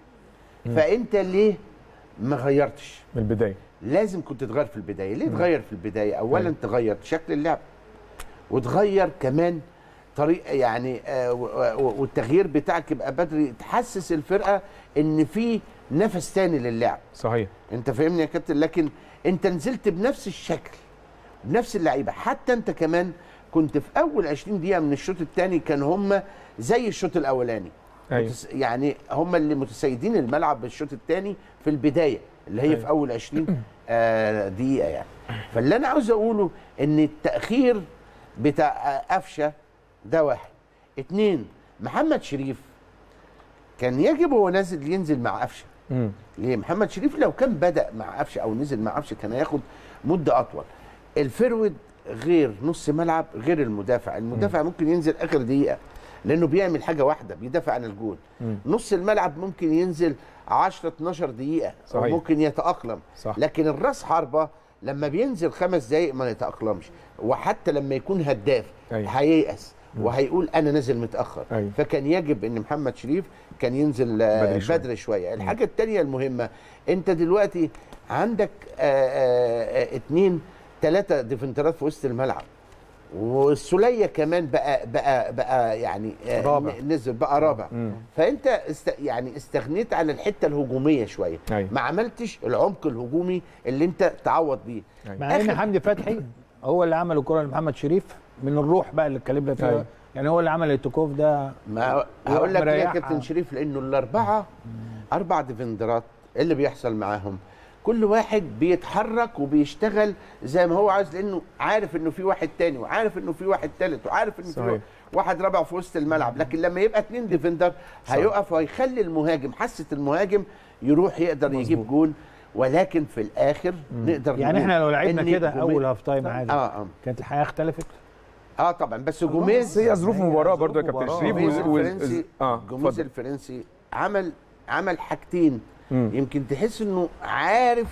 فانت ليه ما غيرتش من البدايه لازم كنت تغير في البدايه ليه تغير في البدايه اولا أيوة. تغير شكل اللعب وتغير كمان طريقه يعني آه و- و- والتغيير بتاعك يبقى بدري تحسس الفرقه ان في نفس تاني للعب صحيح انت فاهمني يا كابتن لكن انت نزلت بنفس الشكل بنفس اللعيبه حتى انت كمان كنت في اول 20 دقيقه من الشوط الثاني كان هم زي الشوط الاولاني أيوة. متس... يعني هم اللي متسيدين الملعب بالشوط الثاني في البدايه اللي هي أيوة. في اول 20 آه دقيقه يعني فاللي انا عاوز اقوله ان التاخير بتاع آه، قفشه ده واحد اتنين محمد شريف كان يجب هو نازل ينزل مع قفشه مم. ليه محمد شريف لو كان بدا مع قفشه او نزل مع قفشه كان هياخد مده اطول الفرود غير نص ملعب غير المدافع المدافع ممكن ينزل اخر دقيقه لانه بيعمل حاجه واحده بيدافع عن الجول مم. نص الملعب ممكن ينزل 10 12 دقيقه صحيح. وممكن يتاقلم صح. لكن الراس حربه لما بينزل خمس دقايق ما يتاقلمش وحتى لما يكون هداف أيوة. هييأس وهيقول انا نازل متاخر أيوة. فكان يجب ان محمد شريف كان ينزل آه، بدري شوية. بدري شويه الحاجه الثانيه المهمه انت دلوقتي عندك آه، آه، آه، اتنين ثلاثه ديفنترات في وسط الملعب والسوليه كمان بقى بقى بقى يعني آه، رابع. نزل بقى رابع مم. فانت است يعني استغنيت عن الحته الهجوميه شويه أيوة. ما عملتش العمق الهجومي اللي انت تعوض بيه مع ان حمدي فتحي هو اللي عمل الكره لمحمد شريف من الروح بقى اللي اتكلمنا فيها أيوة. يعني هو اللي عمل التكوف ده ما هقول لك ليه يا مريحها. كابتن شريف لانه الاربعه اربع ديفندرات إيه اللي بيحصل معاهم كل واحد بيتحرك وبيشتغل زي ما هو عايز لانه عارف انه في واحد تاني وعارف انه في واحد تالت وعارف انه في صحيح. واحد رابع في وسط الملعب لكن لما يبقى اتنين ديفندر هيقف وهيخلي المهاجم حاسه المهاجم يروح يقدر يجيب جول ولكن في الاخر نقدر يعني نقول احنا لو لعبنا إن كده هجومي- اول هاف تايم عادي اه اه كانت الحياه اختلفت اه طبعا بس جوميز بس هي ظروف مباراه برضو يا ظروف كابتن مباراة. شريف جوميز وز- وز- الفرنسي اه جوميز اتفضل. الفرنسي عمل عمل حاجتين مم. يمكن تحس انه عارف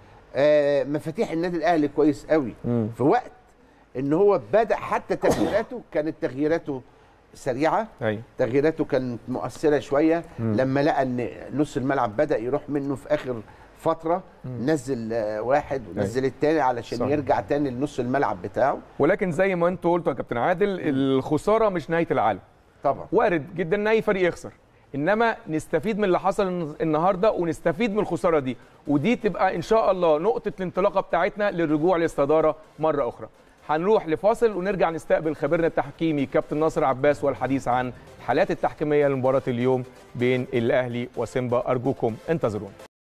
آه مفاتيح النادي الاهلي كويس قوي مم. في وقت ان هو بدا حتى تغييراته كانت تغييراته سريعه ايوه تغييراته كانت مؤثره شويه لما لقى ان نص الملعب بدا يروح منه في اخر فتره نزل آه واحد ونزل التاني علشان صح. يرجع تاني لنص الملعب بتاعه ولكن زي ما انتوا قلتوا يا كابتن عادل الخساره مش نهايه العالم طبعا وارد جدا ان اي فريق يخسر انما نستفيد من اللي حصل الن- النهارده ونستفيد من الخساره دي ودي تبقى ان شاء الله نقطه الانطلاقه بتاعتنا للرجوع للصداره مره اخرى هنروح لفاصل ونرجع نستقبل خبيرنا التحكيمي كابتن ناصر عباس والحديث عن الحالات التحكيميه لمباراه اليوم بين الاهلي وسيمبا ارجوكم انتظرونا